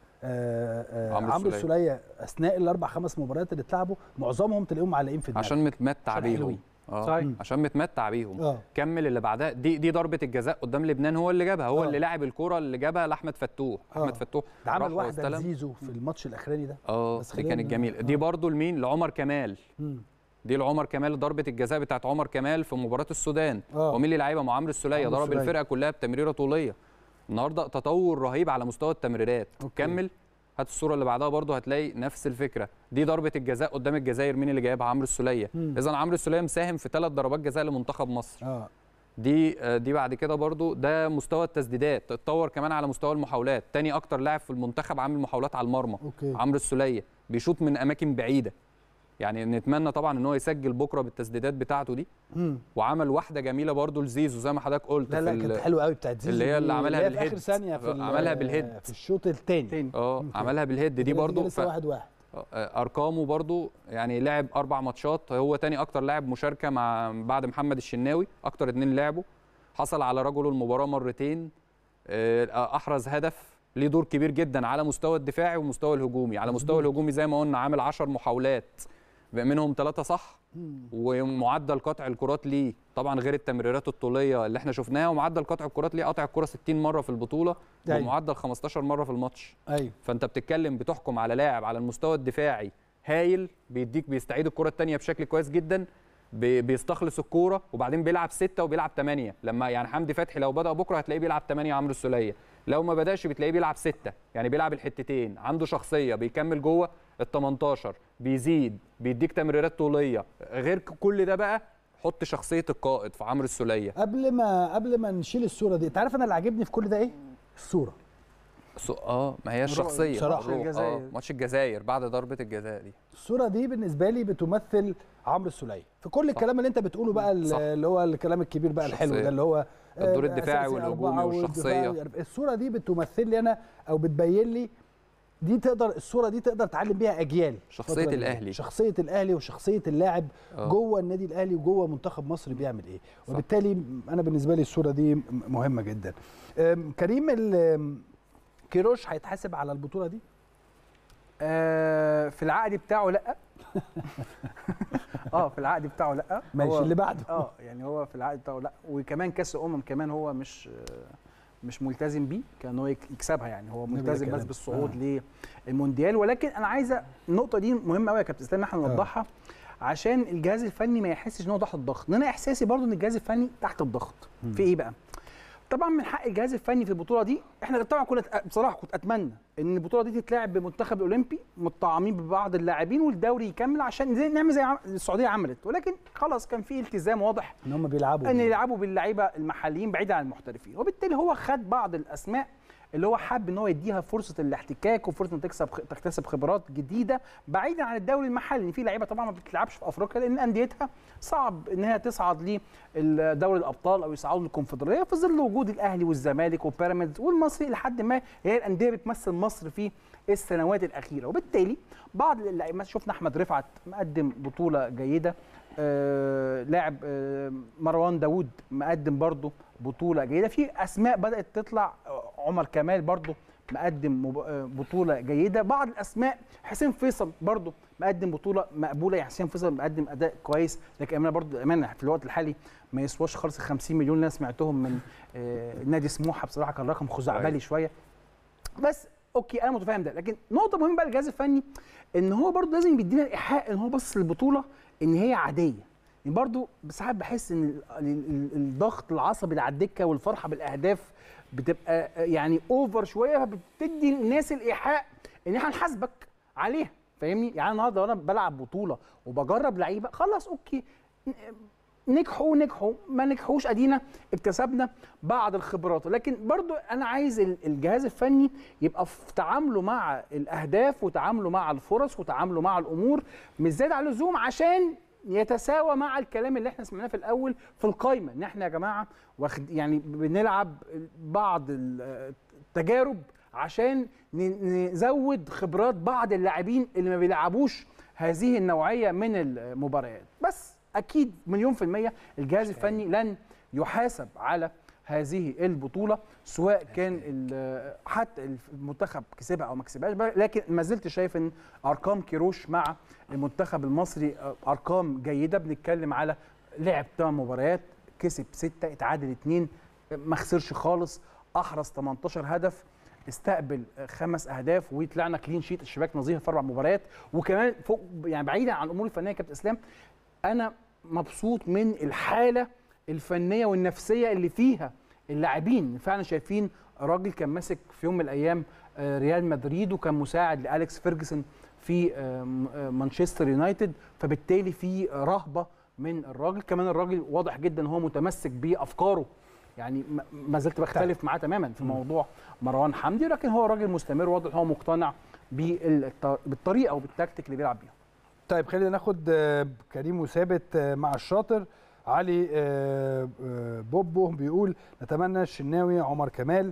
آه آه عمرو عمرو السولية. السوليه اثناء الاربع خمس مباريات اللي اتلعبوا معظمهم تلاقيهم معلقين في دماغك عشان متمتع عشان بيهم حلوين. اه صحيح. عشان متمتع بيهم اه كمل اللي بعدها دي دي ضربه الجزاء قدام لبنان هو اللي جابها هو آه. اللي لاعب الكوره اللي جابها لاحمد فتوح آه. احمد فتوح ده عمل راح واحده واستلم. لزيزو في الماتش الاخراني ده اه بس دي خلينا- كانت جميله آه. دي برضو لمين لعمر كمال مم. دي لعمر كمال ضربه الجزاء بتاعت عمر كمال في مباراه السودان آه. ومين اللي لعيبه مع عمرو السوليه عمرو ضرب السولية. الفرقه كلها بتمريره طوليه النهارده تطور رهيب على مستوى التمريرات أوكي. كمل هات الصوره اللي بعدها برضو هتلاقي نفس الفكره دي ضربه الجزاء قدام الجزائر مين اللي جايبها عمرو السوليه مم. اذا عمرو السوليه مساهم في ثلاث ضربات جزاء لمنتخب مصر اه دي آه، دي بعد كده برضو ده مستوى التسديدات اتطور كمان على مستوى المحاولات تاني اكتر لاعب في المنتخب عامل محاولات على المرمى اوكي عمرو السوليه بيشوط من اماكن بعيده يعني نتمنى طبعا ان هو يسجل بكره بالتسديدات بتاعته دي مم. وعمل واحده جميله برضو لزيزو زي ما حضرتك قلت لا في لا ال- كانت حلوه قوي بتاعت زيزو اللي هي اللي دي، عملها في اخر بالهيد. ثانيه في ال- عملها بالهيد. في الشوط الثاني تاني اه أوكي. عملها بالهيد دي برضو ف... لسه واحد واحد آه، ارقامه برضو يعني لعب اربع ماتشات هو تاني اكتر لاعب مشاركه مع بعد محمد الشناوي اكتر اتنين لعبوا حصل على رجل المباراه مرتين آه، احرز هدف ليه دور كبير جدا على مستوى الدفاعي والمستوى الهجومي على مستوى الهجومي زي ما قلنا عامل 10 محاولات منهم ثلاثة صح مم. ومعدل قطع الكرات ليه طبعا غير التمريرات الطوليه اللي احنا شفناها ومعدل قطع الكرات ليه قطع الكره 60 مره في البطوله أيوة. ومعدل 15 مره في الماتش ايوه فانت بتتكلم بتحكم على لاعب على المستوى الدفاعي هايل بيديك بيستعيد الكره الثانيه بشكل كويس جدا بي- بيستخلص الكوره وبعدين بيلعب ستة وبيلعب ثمانية لما يعني حمدي فتحي لو بدا بكره هتلاقيه بيلعب ثمانية عمرو السوليه لو ما بداش بتلاقيه بيلعب ستة يعني بيلعب الحتتين عنده شخصيه بيكمل جوه ال 18 بيزيد بيديك تمريرات طوليه غير ك- كل ده بقى حط شخصيه القائد في عمرو السوليه قبل ما قبل ما نشيل الصوره دي انت عارف انا اللي عاجبني في كل ده ايه الصوره سو- اه ما هي الشخصيه بصراحة. الروح. الجزائر. اه ماتش الجزائر بعد ضربه الجزاء دي الصوره دي بالنسبه لي بتمثل عمرو السوليه في كل الكلام اللي انت بتقوله بقى ال- صح. اللي هو الكلام الكبير بقى الحلو الشخصية. ده اللي هو آه، الدور الدفاعي أساسي والهجومي أربعة والشخصية. والدفاع. الصوره دي بتمثل لي انا او بتبين لي دي تقدر الصوره دي تقدر تعلم بيها اجيال شخصية الفترة اللي الأهلي. جاية. شخصيه الاهلي وشخصيه اللاعب آه. جوه النادي الاهلي وجوه منتخب مصر بيعمل ايه وبالتالي انا بالنسبه لي الصوره دي م- مهمه جدا أم، كريم ال- أم، كيروش هيتحاسب على البطوله دي آه في العقد بتاعه لا اه في العقد بتاعه لا ماشي هو- اللي بعده اه يعني هو في العقد بتاعه لا وكمان كاس الامم كمان هو مش آه، مش ملتزم بيه كان هو يك- يكسبها يعني هو نبدأ ملتزم بس كلام. بالصعود للمونديال ولكن انا عايزه النقطه دي مهمه قوي يا كابتن اسلام ان احنا آه. نوضحها عشان الجهاز الفني ما يحسش ان هو تحت الضغط لان انا احساسي برضو ان الجهاز الفني تحت الضغط مم. في ايه بقى طبعا من حق الجهاز الفني في البطوله دي احنا طبعا كنا بصراحه كنت اتمنى ان البطوله دي تتلعب بالمنتخب الاولمبي متطعمين ببعض اللاعبين والدوري يكمل عشان زي نعمل زي عم- السعوديه عملت ولكن خلاص كان في التزام واضح ان هم بيلعبوا ان يلعبوا باللعيبه المحليين بعيدا عن المحترفين وبالتالي هو خد بعض الاسماء اللي هو حب ان هو يديها فرصه الاحتكاك وفرصه ان تكسب تكتسب خبرات جديده بعيدا عن الدوري المحلي لان في لعيبه طبعا ما بتلعبش في افريقيا لان انديتها صعب ان هي تصعد لدوري الابطال او يصعدوا للكونفدراليه في ظل وجود الاهلي والزمالك وبيراميدز والمصري لحد ما هي الانديه بتمثل مصر في السنوات الاخيره وبالتالي بعض اللعيبه شفنا احمد رفعت مقدم بطوله جيده آه لاعب آه مروان داوود مقدم برضه بطوله جيده في اسماء بدات تطلع آه، عمر كمال برضه مقدم مب- آه، بطوله جيده بعض الاسماء حسين فيصل برضه مقدم بطوله مقبوله يعني حسين فيصل مقدم اداء كويس لكن امانه برضه امانه في الوقت الحالي ما يسواش خالص ال 50 مليون اللي انا سمعتهم من آه، نادي سموحه بصراحه كان رقم خزعبلي كويس. شويه بس اوكي انا متفاهم ده لكن نقطه مهمه بقى للجهاز الفني ان هو برضه لازم يدينا الايحاء ان هو باصص للبطوله ان هي عاديه يعني برضه ساعات بحس ان ال- ال- ال- الضغط العصبي اللي على الدكه والفرحه بالاهداف بتبقى يعني اوفر شويه فبتدي الناس الايحاء ان احنا هنحاسبك عليها فاهمني يعني النهارده وانا بلعب بطوله وبجرب لعيبه خلاص اوكي نجحوا نجحوا ما نجحوش ادينا اكتسبنا بعض الخبرات لكن برضو انا عايز ال- الجهاز الفني يبقى في تعامله مع الاهداف وتعامله مع الفرص وتعامله مع الامور مش زيادة على اللزوم عشان يتساوى مع الكلام اللي احنا سمعناه في الاول في القايمه ان احنا يا جماعه واخد يعني بنلعب بعض ال- التجارب عشان ن- نزود خبرات بعض اللاعبين اللي ما بيلعبوش هذه النوعيه من المباريات بس اكيد مليون في الميه الجهاز الفني لن يحاسب على هذه البطوله سواء كان ال- حتى المنتخب كسبها او ما كسبهاش لكن ما زلت شايف ان ارقام كيروش مع المنتخب المصري ارقام جيده بنتكلم على لعب 8 مباريات كسب 6 اتعادل 2 ما خسرش خالص احرز 18 هدف استقبل خمس اهداف وطلعنا كلين شيت الشباك نظيفه في اربع مباريات وكمان فوق يعني بعيدا عن الامور الفنيه يا كابتن اسلام انا مبسوط من الحاله الفنيه والنفسيه اللي فيها اللاعبين فعلا شايفين راجل كان ماسك في يوم من الايام آه، ريال مدريد وكان مساعد لالكس فيرجسون في آه، م- آه، مانشستر يونايتد فبالتالي في رهبه من الراجل كمان الراجل واضح جدا ان هو متمسك بافكاره يعني ما- ما زلت بختلف معاه تماما في موضوع مروان حمدي لكن هو راجل مستمر واضح هو مقتنع بالط- بالطريقه وبالتكتيك اللي بيلعب بيها طيب خلينا ناخد آه، كريم وثابت آه، مع الشاطر علي آه، آه، بوبو بيقول نتمنى الشناوي عمر كمال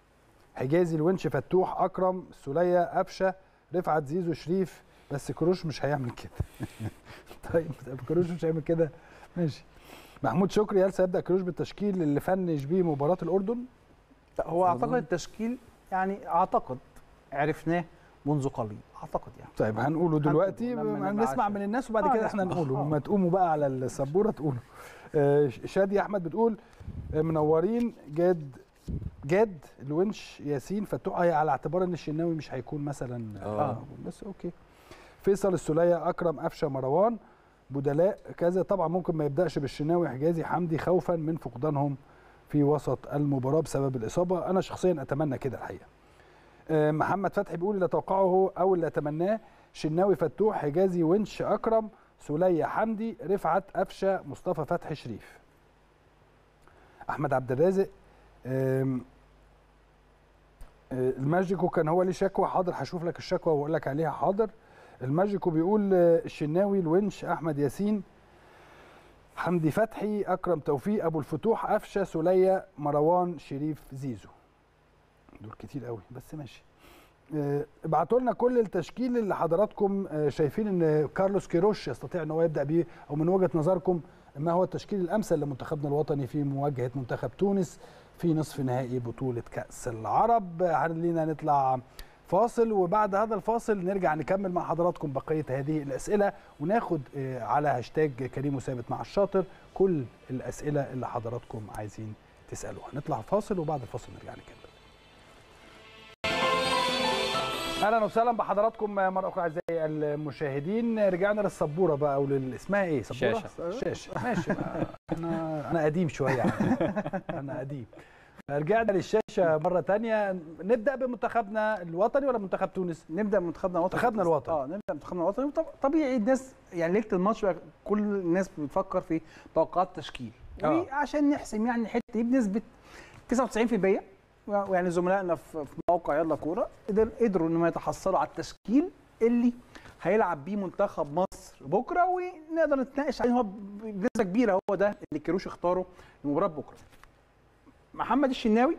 حجازي الونش فتوح اكرم السوليه قفشه رفعت زيزو شريف بس كروش مش هيعمل كده طيب طب كروش مش هيعمل كده ماشي محمود شكري هل سيبدا كروش بالتشكيل اللي فنش بيه مباراه الاردن هو اعتقد أظن. التشكيل يعني اعتقد عرفناه منذ قليل اعتقد يعني طيب هنقوله دلوقتي لما نبقى هنسمع عشرة. من الناس وبعد آه، كده احنا نسمع. نقوله آه. ما تقوموا بقى على السبوره تقولوا آه، شادي احمد بتقول آه، منورين جاد جاد الونش ياسين فتوح هي على اعتبار ان الشناوي مش هيكون مثلا آه. بس اوكي فيصل السوليه اكرم قفشه مروان بدلاء كذا طبعا ممكن ما يبداش بالشناوي حجازي حمدي خوفا من فقدانهم في وسط المباراه بسبب الاصابه انا شخصيا اتمنى كده الحقيقه آه، محمد فتحي بيقول اللي اتوقعه او اللي اتمناه شناوي فتوح حجازي ونش اكرم سوليه حمدي رفعت قفشه مصطفى فتحي شريف احمد عبد الرازق آم، آه، الماجيكو كان هو ليه شكوى حاضر هشوف لك الشكوى واقول لك عليها حاضر الماجيكو بيقول آه، الشناوي الونش احمد ياسين حمدي فتحي اكرم توفيق ابو الفتوح قفشه سوليه مروان شريف زيزو دول كتير قوي بس ماشي آه، ابعتوا لنا كل التشكيل اللي حضراتكم آه، شايفين ان كارلوس كيروش يستطيع ان هو يبدا بيه او من وجهه نظركم ما هو التشكيل الامثل لمنتخبنا الوطني في مواجهه منتخب تونس في نصف نهائي بطوله كاس العرب آه، خلينا نطلع فاصل وبعد هذا الفاصل نرجع نكمل مع حضراتكم بقيه هذه الاسئله وناخد آه، على هاشتاج كريم وثابت مع الشاطر كل الاسئله اللي حضراتكم عايزين تسالوها نطلع فاصل وبعد الفاصل نرجع نكمل اهلا وسهلا بحضراتكم مره اخرى اعزائي المشاهدين رجعنا للسبوره بقى او لل... اسمها ايه سبوره شاشة. شاشه ماشي بقى. انا انا قديم شويه يعني. انا قديم رجعنا للشاشه مره تانية نبدا بمنتخبنا الوطني ولا منتخب تونس نبدا من منتخبنا الوطني منتخبنا الوطني. اه نبدا من منتخبنا الوطني طب- طبيعي الناس يعني ليله الماتش بقى كل الناس بتفكر في توقعات تشكيل آه. وعشان نحسم يعني الحته دي بنسبه 99% ويعني زملائنا في في موقع يلا كوره قدر قدروا انهم يتحصلوا على التشكيل اللي هيلعب بيه منتخب مصر بكره ونقدر نتناقش عليه هو بنسبه كبيره هو ده اللي كيروش اختاره لمباراه بكره. محمد الشناوي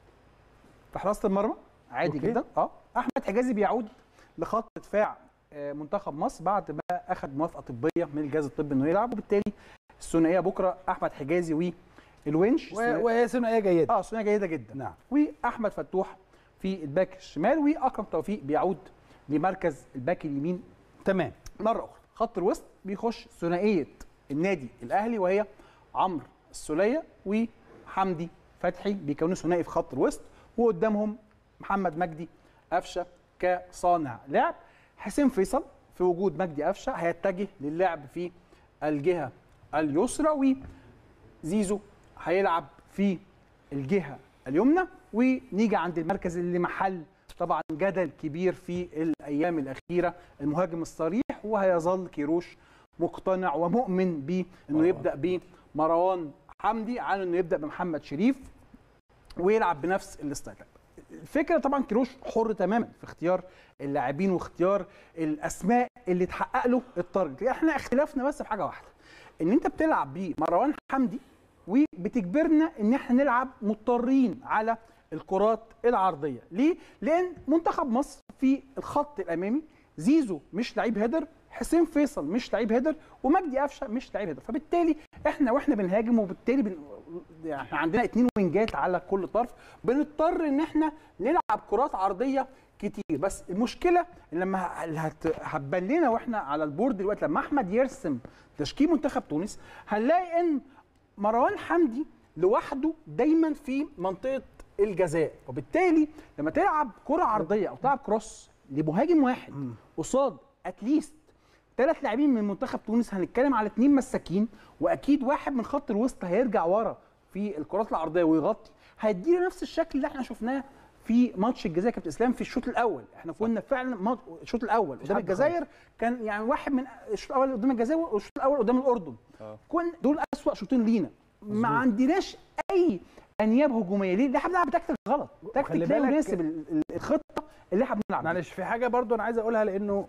في حراسه المرمى عادي أوكي. جدا اه احمد حجازي بيعود لخط دفاع آه، منتخب مصر بعد ما اخذ موافقه طبيه من الجهاز الطبي انه يلعب وبالتالي الثنائيه بكره احمد حجازي والونش و- وهي ثنائيه جيده اه ثنائيه جيده جدا نعم واحمد فتوح في الباك الشمال واكرم توفيق بيعود لمركز الباك اليمين تمام مره اخرى خط الوسط بيخش ثنائيه النادي الاهلي وهي عمرو السوليه وحمدي فتحي بيكونوا ثنائي في خط الوسط وقدامهم محمد مجدي قفشه كصانع لعب حسين فيصل في وجود مجدي قفشه هيتجه للعب في الجهه اليسرى وزيزو هيلعب في الجهه اليمنى ونيجي عند المركز اللي محل طبعا جدل كبير في الايام الاخيره المهاجم الصريح وهيظل كيروش مقتنع ومؤمن بانه مروان. يبدا بمروان حمدي عن انه يبدا بمحمد شريف ويلعب بنفس الستايل الفكره طبعا كيروش حر تماما في اختيار اللاعبين واختيار الاسماء اللي تحقق له التارجت احنا اختلافنا بس في حاجه واحده ان انت بتلعب بمروان حمدي وبتجبرنا ان احنا نلعب مضطرين على الكرات العرضيه ليه لان منتخب مصر في الخط الامامي زيزو مش لعيب هيدر حسين فيصل مش لعيب هيدر ومجدي قفشه مش لعيب هيدر فبالتالي احنا واحنا بنهاجم وبالتالي بن... يعني احنا عندنا اتنين وينجات على كل طرف بنضطر ان احنا نلعب كرات عرضيه كتير بس المشكله إن لما ه- هت- هتبان لنا واحنا على البورد دلوقتي لما احمد يرسم تشكيل منتخب تونس هنلاقي ان مروان حمدي لوحده دايما في منطقه الجزاء وبالتالي لما تلعب كره عرضيه او تلعب كروس لمهاجم واحد قصاد اتليست ثلاث لاعبين من منتخب تونس هنتكلم على اثنين مساكين واكيد واحد من خط الوسط هيرجع ورا في الكرات العرضيه ويغطي هيدينا نفس الشكل اللي احنا شفناه في ماتش الجزائر كابتن اسلام في الشوط الاول احنا كنا فعلا مات- الشوط الاول قدام حد الجزائر كان يعني واحد من الشوط الاول قدام الجزائر والشوط الاول قدام الاردن آه. كن دول اسوا شوطين لينا ما عندناش اي انياب هجوميه ليه؟ ليه احنا بنلعب تكتيك غلط وخلي تكتيك لا بالك- يناسب ال- ال- الخطه اللي احنا بنلعب بيها. معلش في حاجه برضو انا عايز اقولها لانه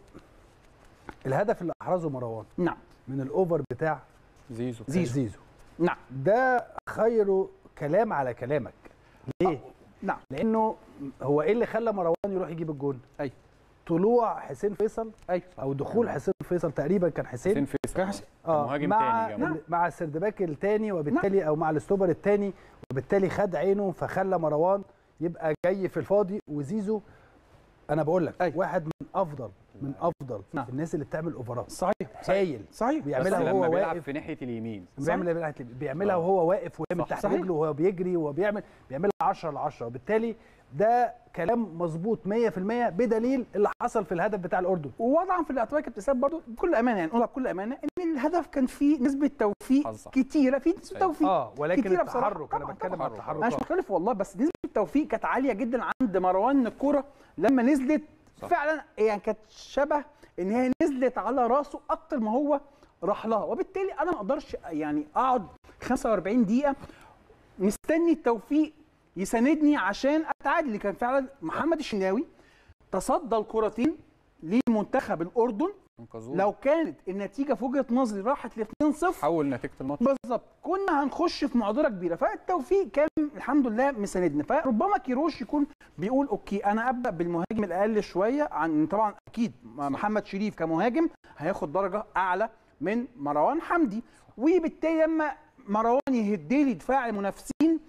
الهدف اللي احرزه مروان نعم من الاوفر بتاع زيزو زيزو, زيزو. نعم ده خير كلام على كلامك ليه نعم لانه هو ايه اللي خلى مروان يروح يجيب الجون ايوه طلوع حسين فيصل ايوه او دخول حسين فيصل تقريبا كان حسين حسين فيصل اه مهاجم مع تاني جنبه. مع السردباك الثاني وبالتالي او مع الاستوبر الثاني وبالتالي خد عينه فخلى مروان يبقى جاي في الفاضي وزيزو انا بقول لك أيوة. واحد من افضل من افضل نعم. الناس اللي بتعمل اوفرات صحيح هايل صحيح بس بيعملها لما وهو بيلعب واقف في ناحيه اليمين بيعمل بيعملها آه. وهو واقف وهي من صح. تحت صحيح. رجله وهو بيجري وهو بيعمل بيعملها 10 ل 10 وبالتالي ده كلام مظبوط 100% بدليل اللي حصل في الهدف بتاع الاردن ووضعا في الاعتبار يا كابتن اسلام برضو بكل امانه يعني نقولها بكل امانه ان الهدف كان فيه نسبه توفيق حظ. كتيره في نسبه أيوة. توفيق اه ولكن كتيرة بصراحة. التحرك انا طبعاً، بتكلم طبعاً. عن انا مش التحرك مختلف والله بس نسبه التوفيق كانت عاليه جدا عند مروان إن الكوره لما نزلت صح. فعلا يعني كانت شبه ان هي نزلت على راسه اكتر ما هو راح لها وبالتالي انا ما اقدرش يعني اقعد 45 دقيقه مستني التوفيق يساندني عشان اتعادل اللي كان فعلا محمد الشناوي تصدى الكرتين لمنتخب الاردن انقذوه لو كانت النتيجه في وجهه نظري راحت ل 2-0 حول نتيجه الماتش بالظبط كنا هنخش في معضله كبيره فالتوفيق كان الحمد لله مساندنا فربما كيروش يكون بيقول اوكي انا ابدا بالمهاجم الاقل شويه عن طبعا اكيد محمد شريف كمهاجم هياخد درجه اعلى من مروان حمدي وبالتالي لما مروان يهدي لي دفاع المنافسين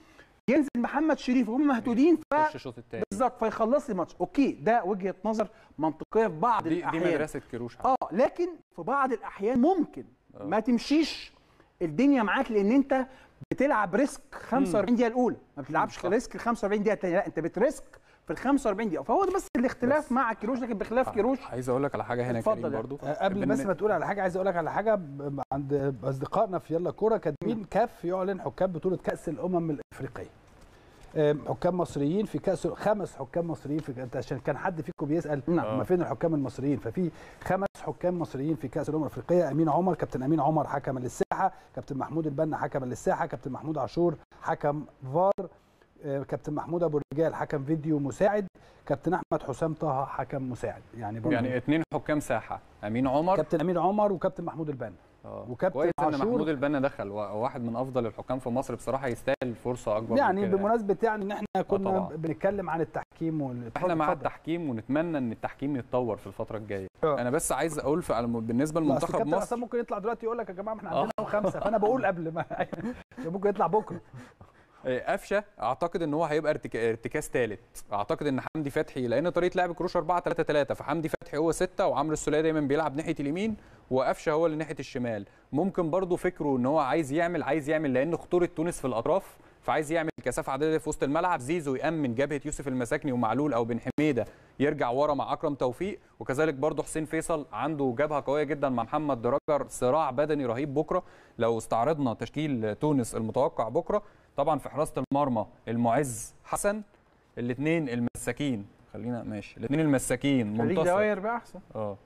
ينزل محمد شريف وهم مهدودين ف خش الشوط الثاني بالظبط فيخلص لي الماتش اوكي ده وجهه نظر منطقيه في بعض دي, دي الاحيان مدرسه كيروش اه لكن في بعض الاحيان ممكن ما تمشيش الدنيا معاك لان انت بتلعب ريسك 45 دقيقه الاولى ما بتلعبش صح. ريسك ال 45 دقيقه الثانيه لا انت بتريسك في ال 45 دقيقه فهو ده بس الاختلاف بس. مع كيروش لكن بخلاف كيروش عايز اقول لك على حاجه هنا اتفضل كريم يا برضو آه، قبل بن- بس ما تقول على حاجه عايز اقول لك على حاجه ب- عند اصدقائنا في يلا كوره كاتبين كاف يعلن حكام بطوله كاس الامم الافريقيه آم، حكام مصريين في كاس خمس حكام مصريين في انت عشان كان حد فيكم بيسال نعم. ما فين الحكام المصريين ففي خمس حكام مصريين في كاس الامم الافريقيه امين عمر كابتن امين عمر حكم للساحه كابتن محمود البنا حكم للساحه كابتن محمود عاشور حكم فار آه، كابتن محمود ابو الرجال حكم فيديو مساعد كابتن احمد حسام طه حكم مساعد يعني برضه يعني اثنين حكام ساحه امين عمر كابتن امين عمر وكابتن محمود البنا آه. وكابتن كويس ان عاشور. محمود البنا دخل و- واحد من افضل الحكام في مصر بصراحه يستاهل فرصه اكبر يعني من كده بمناسبه يعني ان احنا كنا طبعا. بنتكلم عن التحكيم وال- احنا مع اتفضل. التحكيم ونتمنى ان التحكيم يتطور في الفتره الجايه آه. انا بس عايز اقول في على- بالنسبه لا، أصل لمنتخب كابتن مصر حسام ممكن يطلع دلوقتي يقول لك يا جماعه احنا آه. عندنا أهو خمسه فانا بقول قبل ما ممكن يطلع بكره آه، قفشه اعتقد ان هو هيبقى ارتك- ارتكاز ثالث اعتقد ان حمدي فتحي لان طريقه لعب كروش 4 3 3 فحمدي فتحي هو 6 وعمرو السوليه دايما بيلعب ناحيه اليمين وقفشه هو اللي ناحيه الشمال ممكن برضو فكره ان هو عايز يعمل عايز يعمل لان خطوره تونس في الاطراف فعايز يعمل كثافه عدديه في وسط الملعب زيزو يامن جبهه يوسف المساكني ومعلول او بن حميده يرجع ورا مع اكرم توفيق وكذلك برضو حسين فيصل عنده جبهه قويه جدا مع محمد دراجر صراع بدني رهيب بكره لو استعرضنا تشكيل تونس المتوقع بكره طبعا في حراسه المرمى المعز حسن الاثنين المساكين خلينا ماشي الاثنين المساكين خليك منتصر دواير بقى احسن اه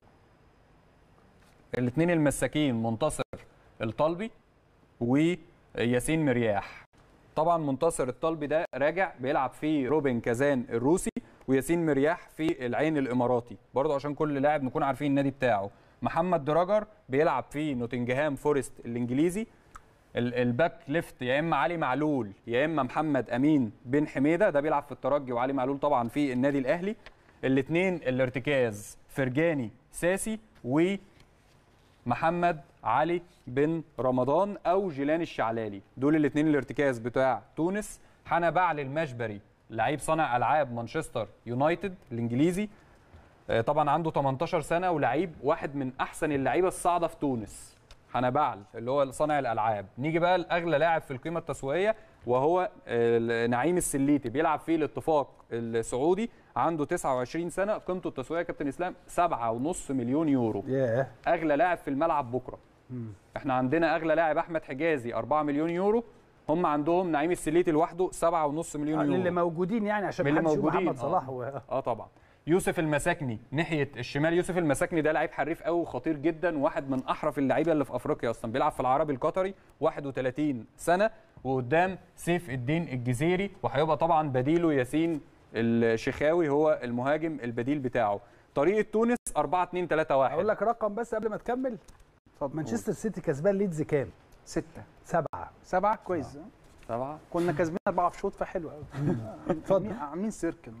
الاثنين المساكين منتصر الطلبي وياسين مرياح طبعا منتصر الطلبي ده راجع بيلعب في روبن كازان الروسي وياسين مرياح في العين الاماراتي برضه عشان كل لاعب نكون عارفين النادي بتاعه محمد دراجر بيلعب في نوتنجهام فورست الانجليزي ال- الباك ليفت يا اما علي معلول يا اما محمد امين بن حميده ده بيلعب في الترجي وعلي معلول طبعا في النادي الاهلي الاثنين الارتكاز فرجاني ساسي ومحمد علي بن رمضان او جيلان الشعلالي دول الاثنين الارتكاز بتاع تونس حنا بعل المشبري لعيب صانع العاب مانشستر يونايتد الانجليزي آه، طبعا عنده 18 سنه ولعيب واحد من احسن اللعيبه الصاعده في تونس حنبعل اللي هو صانع الالعاب نيجي بقى لاغلى لاعب في القيمه التسويقيه وهو آه، نعيم السليتي بيلعب في الاتفاق السعودي عنده 29 سنه قيمته التسويقيه يا كابتن اسلام 7.5 مليون يورو ياه اغلى لاعب في الملعب بكره احنا عندنا اغلى لاعب احمد حجازي 4 مليون يورو هم عندهم نعيم السليتي لوحده 7.5 مليون يورو اللي موجودين يعني عشان من اللي محدش يقول موجودين، محمد آه. صلاح و... اه طبعا يوسف المساكني ناحيه الشمال يوسف المساكني ده لعيب حريف قوي وخطير جدا واحد من احرف اللعيبه اللي في افريقيا اصلا بيلعب في العربي القطري 31 سنه وقدام سيف الدين الجزيري وهيبقى طبعا بديله ياسين الشخاوي هو المهاجم البديل بتاعه طريقه تونس 4 2 3 1 اقول لك رقم بس قبل ما تكمل اتفضل مانشستر سيتي كسبان ليدز كام؟ ستة سبعه سبعة كويس سبعه كنا كاسبين أربعة في شوط فحلو قوي اتفضل. عاملين سيركل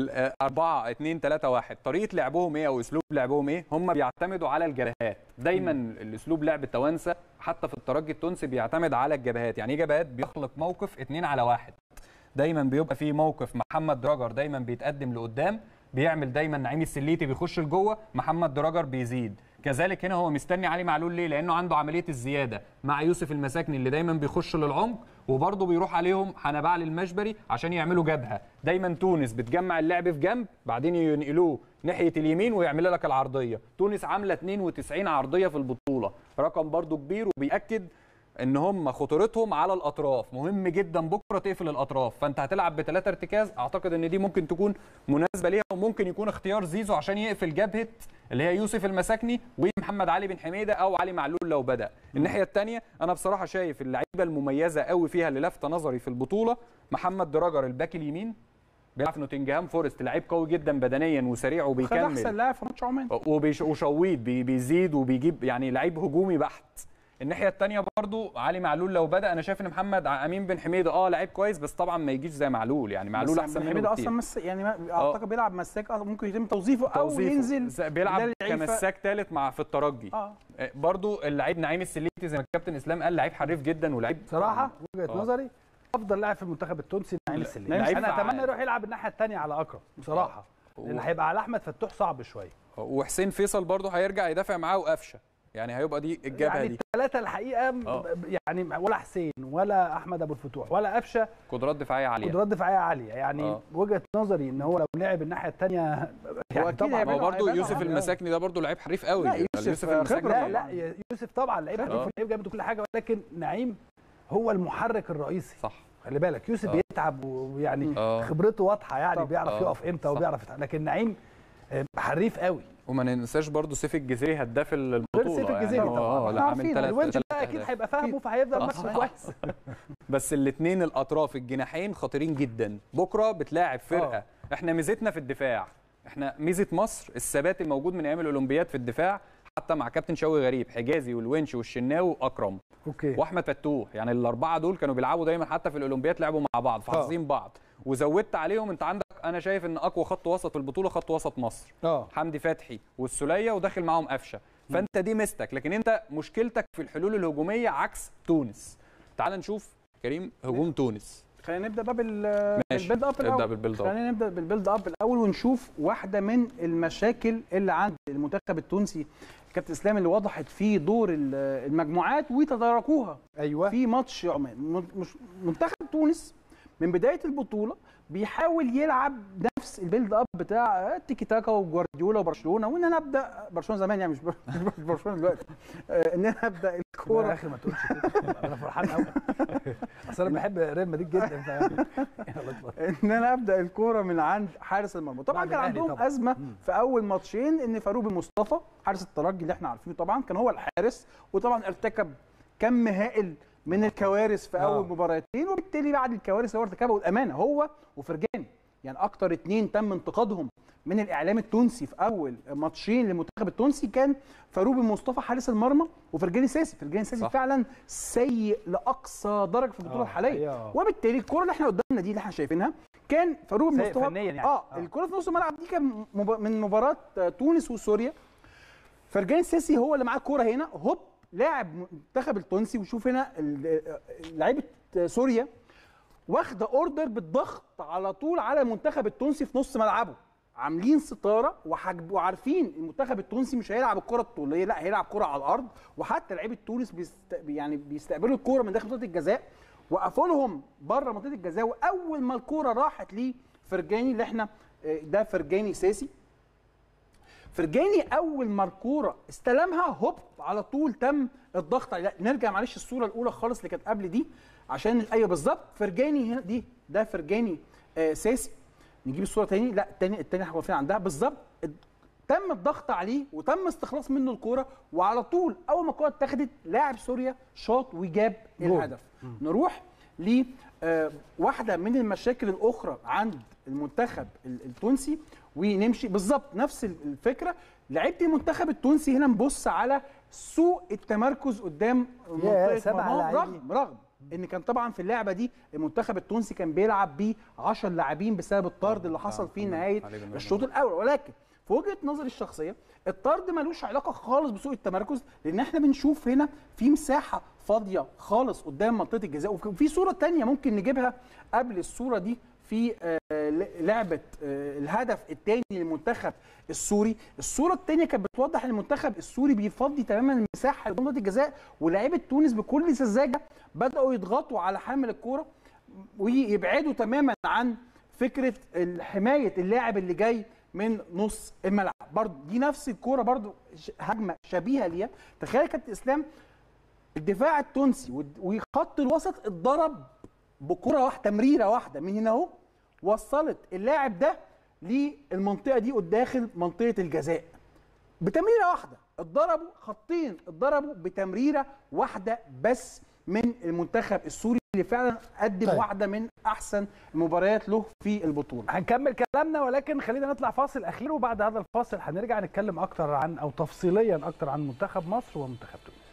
4 2 3 1 طريقه لعبهم ايه او اسلوب لعبهم ايه هم بيعتمدوا على الجبهات دايما الاسلوب لعب التوانسه حتى في الترجي التونسي بيعتمد على الجبهات يعني ايه جبهات بيخلق موقف 2 على واحد دايما بيبقى في موقف محمد دراجر دايما بيتقدم لقدام بيعمل دايما نعيم السليتي بيخش لجوه محمد دراجر بيزيد كذلك هنا هو مستني علي معلول ليه لانه عنده عمليه الزياده مع يوسف المساكني اللي دايما بيخش للعمق وبرضه بيروح عليهم حنبعل المشبري عشان يعملوا جبهه دايما تونس بتجمع اللعب في جنب بعدين ينقلوه ناحيه اليمين ويعمل لك العرضيه تونس عامله 92 عرضيه في البطوله رقم برضه كبير وبيأكد ان هم خطورتهم على الاطراف مهم جدا بكره تقفل الاطراف فانت هتلعب بثلاثه ارتكاز اعتقد ان دي ممكن تكون مناسبه ليها وممكن يكون اختيار زيزو عشان يقفل جبهه اللي هي يوسف المساكني ومحمد علي بن حميده او علي معلول لو بدا الناحيه الثانيه انا بصراحه شايف اللعيبه المميزه قوي فيها اللي لافته نظري في البطوله محمد دراجر الباك اليمين بيلعب في نوتنجهام فورست لعيب قوي جدا بدنيا وسريع خد وبيكمل أحسن لاعب في ماتش عمان وبيش- وشويت بي- بيزيد وبيجيب يعني لعيب هجومي بحت الناحيه الثانيه برضو علي معلول لو بدا انا شايف ان محمد ع- امين بن حميده اه لعيب كويس بس طبعا ما يجيش زي معلول يعني معلول احسن منه حميده بكتير اصلا مس يعني ما- اعتقد بيلعب مساك أصلاً ممكن يتم توظيفه او توظيفه. ينزل ز- بيلعب بدل اللعيب ف- كمساك ثالث مع في الترجي اه آه، برضو اللعيب نعيم السليتي زي ما الكابتن اسلام قال لعيب حريف جدا ولعيب صراحه وجهه آه. نظري افضل لاعب في المنتخب التونسي نعيم لا، السليم نعيم انا فعال. اتمنى يروح يلعب الناحيه الثانيه على اكرم بصراحه لان هيبقى على احمد فتوح صعب شويه وحسين فيصل برضه هيرجع يدافع معاه وقفشه يعني هيبقى دي الجبهه يعني دي الثلاثه الحقيقه م- آه. يعني ولا حسين ولا احمد ابو الفتوح ولا قفشه قدرات دفاعيه عاليه قدرات دفاعيه عاليه يعني آه. وجهه نظري ان هو لو لعب الناحيه الثانيه يعني أكيد طبعا هيبقى ما هو برضه هيبقى يوسف معاه. المساكني ده برضه لعيب حريف قوي لا، يوسف المساكني خبرة لا طبعاً. لا يوسف طبعا لعيب آه. حريف ولعيب جامد وكل حاجه ولكن نعيم هو المحرك الرئيسي صح خلي بالك يوسف آه. بيتعب ويعني آه. خبرته واضحه يعني طبعاً. بيعرف آه. يقف امتى صح. وبيعرف يتعب. لكن نعيم آه، حريف قوي وما ننساش برضه سيف الجزيري هداف البطوله سيف الجزيري يعني هو- طبعاً. اه إحنا لا عارفين عامل ثلاث الونش ثلاث ده اكيد أهداف. هيبقى فاهمه فهيفضل آه. ماشي كويس بس الاثنين الاطراف الجناحين خطيرين جدا بكره بتلاعب فرقه آه. احنا ميزتنا في الدفاع احنا ميزه مصر الثبات الموجود من ايام الاولمبياد في الدفاع حتى مع كابتن شوقي غريب حجازي والونش والشناوي واكرم اوكي واحمد فتوح يعني الاربعه دول كانوا بيلعبوا دايما حتى في الاولمبياد لعبوا مع بعض فحافظين بعض وزودت عليهم انت عندك انا شايف ان اقوى خط وسط في البطوله خط وسط مصر اه حمدي فتحي والسوليه وداخل معاهم قفشه فانت دي ميزتك لكن انت مشكلتك في الحلول الهجوميه عكس تونس تعال نشوف كريم هجوم تونس خلينا نبدا بقى بال ماشي. بالبيلد اب ابدا الاول بالبيلد اب خلينا نبدا بالبيلد اب الاول ونشوف واحده من المشاكل اللي عند المنتخب التونسي كابتن اسلام اللي وضحت في دور ال- المجموعات وتداركوها ايوه في ماتش عمان من- مش- منتخب تونس من بدايه البطوله بيحاول يلعب نفس البيلد اب بتاع التيكي تاكا وجوارديولا وبرشلونه وان انا ابدا برشلونه زمان يعني مش ب- مش برشلونه دلوقتي آه، ان انا ابدا يا الكوره اخي ما تقولش كده انا فرحان قوي اصل انا بحب ريال مدريد جدا ف يلا اتفضل. ان انا ابدا الكوره من عند حارس المرمى طبعا بعد كان الأهلي عندهم طبعاً. ازمه مم. في اول ماتشين ان فاروق بن مصطفى حارس الترجي اللي احنا عارفينه طبعا كان هو الحارس وطبعا ارتكب كم هائل من الكوارث في اول آه. مباراتين وبالتالي بعد الكوارث اللي هو ارتكبها والامانه هو وفرجاني يعني اكتر اتنين تم انتقادهم من الاعلام التونسي في اول ماتشين للمنتخب التونسي كان فاروق بن مصطفى حارس المرمى وفرجاني ساسي فرجاني ساسي صح. فعلا سيء لاقصى درجه في البطوله آه، الحاليه حقيقة. وبالتالي الكره اللي احنا قدامنا دي اللي احنا شايفينها كان فاروق بن سيء مصطفى فنياً يعني. اه, آه. الكره في نص الملعب دي كان مب... من مباراه آه، تونس وسوريا فرجاني الساسي هو اللي معاه الكوره هنا هوب لاعب منتخب التونسي وشوف هنا ال- آه، لعيبه آه، سوريا واخده اوردر بالضغط على طول على المنتخب التونسي في نص ملعبه عاملين ستاره وحجب وعارفين المنتخب التونسي مش هيلعب الكره الطوليه لا هيلعب كره على الارض وحتى لعيبه تونس بيست... يعني بيستقبلوا الكوره من داخل منطقه الجزاء وقفوا لهم بره منطقه الجزاء واول ما الكوره راحت لفرجاني اللي احنا آه، ده فرجاني ساسي فرجاني اول ما الكوره استلمها هوب على طول تم الضغط عليه لا، نرجع معلش الصوره الاولى خالص اللي كانت قبل دي عشان ايوه بالظبط فرجاني هنا دي ده فرجاني آه ساسي نجيب الصوره تاني لا التاني التاني احنا واقفين عندها بالظبط اد- تم الضغط عليه وتم استخلاص منه الكوره وعلى طول اول ما الكوره اتاخدت لاعب سوريا شاط وجاب جول. الهدف نروح ل آه، واحده من المشاكل الاخرى عند المنتخب ال- التونسي ونمشي بالظبط نفس ال- الفكره لعيبه المنتخب التونسي هنا نبص على سوء التمركز قدام منطقه سبع مرماهم لاعبين. رغم رغم ان كان طبعا في اللعبه دي المنتخب التونسي كان بيلعب ب 10 لاعبين بسبب الطرد اللي حصل في نهايه علي بن الشوط الاول ولكن في وجهه نظري الشخصيه الطرد ملوش علاقه خالص بسوء التمركز لان احنا بنشوف هنا في مساحه فاضيه خالص قدام منطقه الجزاء وفي صوره تانية ممكن نجيبها قبل الصوره دي في آه، ل- لعبه آه، الهدف الثاني للمنتخب السوري الصوره الثانيه كانت بتوضح ان المنتخب السوري بيفضي تماما المساحه قدام منطقه الجزاء ولاعيبه تونس بكل سذاجه بداوا يضغطوا على حامل الكوره ويبعدوا تماما عن فكره حمايه اللاعب اللي جاي من نص الملعب برضه دي نفس الكوره برضه ش- هجمه شبيهه ليها تخيل يا كابتن اسلام الدفاع التونسي والد- وخط الوسط اتضرب بكره واحده تمريره واحده من هنا اهو وصلت اللاعب ده للمنطقه دي داخل منطقه الجزاء بتمريره واحده اتضربوا خطين اتضربوا بتمريره واحده بس من المنتخب السوري اللي فعلا قدم طيب. واحده من احسن المباريات له في البطوله هنكمل كلامنا ولكن خلينا نطلع فاصل اخير وبعد هذا الفاصل هنرجع نتكلم اكتر عن او تفصيليا اكتر عن منتخب مصر ومنتخب تونس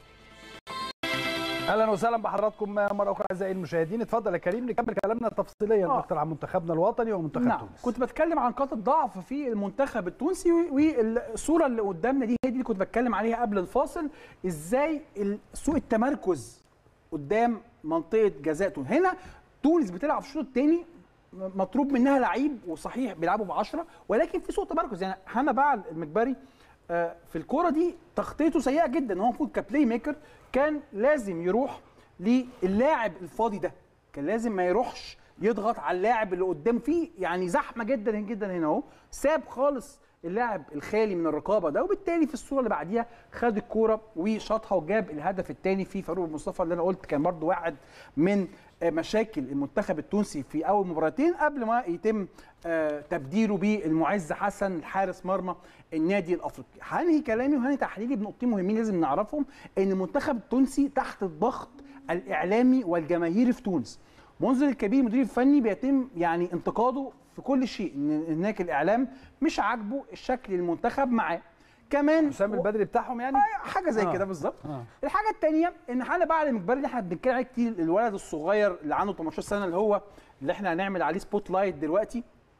اهلا وسهلا بحضراتكم مره اخرى اعزائي المشاهدين اتفضل يا كريم نكمل كلامنا تفصيليا آه. اكتر عن منتخبنا الوطني ومنتخب نعم تونس كنت بتكلم عن نقاط الضعف في المنتخب التونسي و- والصوره اللي قدامنا دي هي دي اللي كنت بتكلم عليها قبل الفاصل ازاي ال- سوء التمركز قدام منطقه جزاء تونس هنا تونس بتلعب في الشوط الثاني مطلوب منها لعيب وصحيح بيلعبوا ب 10 ولكن في سوء تمركز يعني حنا بعل المجبري آه، في الكوره دي تغطيته سيئه جدا هو المفروض كبلاي ميكر كان لازم يروح للاعب الفاضي ده كان لازم ما يروحش يضغط على اللاعب اللي قدام فيه يعني زحمه جدا جدا هنا اهو ساب خالص اللاعب الخالي من الرقابه ده وبالتالي في الصوره اللي بعديها خد الكوره وشاطها وجاب الهدف الثاني في فاروق مصطفى اللي انا قلت كان برضو واحد من آه، مشاكل المنتخب التونسي في اول مباراتين قبل ما يتم آه، تبديله بالمعز حسن حارس مرمى النادي الافريقي هنهي كلامي وهنهي تحليلي بنقطتين مهمين لازم نعرفهم ان المنتخب التونسي تحت الضغط الاعلامي والجماهيري في تونس منذر الكبير المدير الفني بيتم يعني انتقاده في كل شيء ان هناك الاعلام مش عاجبه الشكل المنتخب معاه كمان حسام البدري بتاعهم يعني آه، حاجه زي آه. كده بالظبط آه. الحاجه الثانيه ان حاله بعد المجبري اللي احنا بنتكلم عليه كتير الولد الصغير اللي عنده 18 سنه اللي هو اللي احنا هنعمل عليه سبوت لايت دلوقتي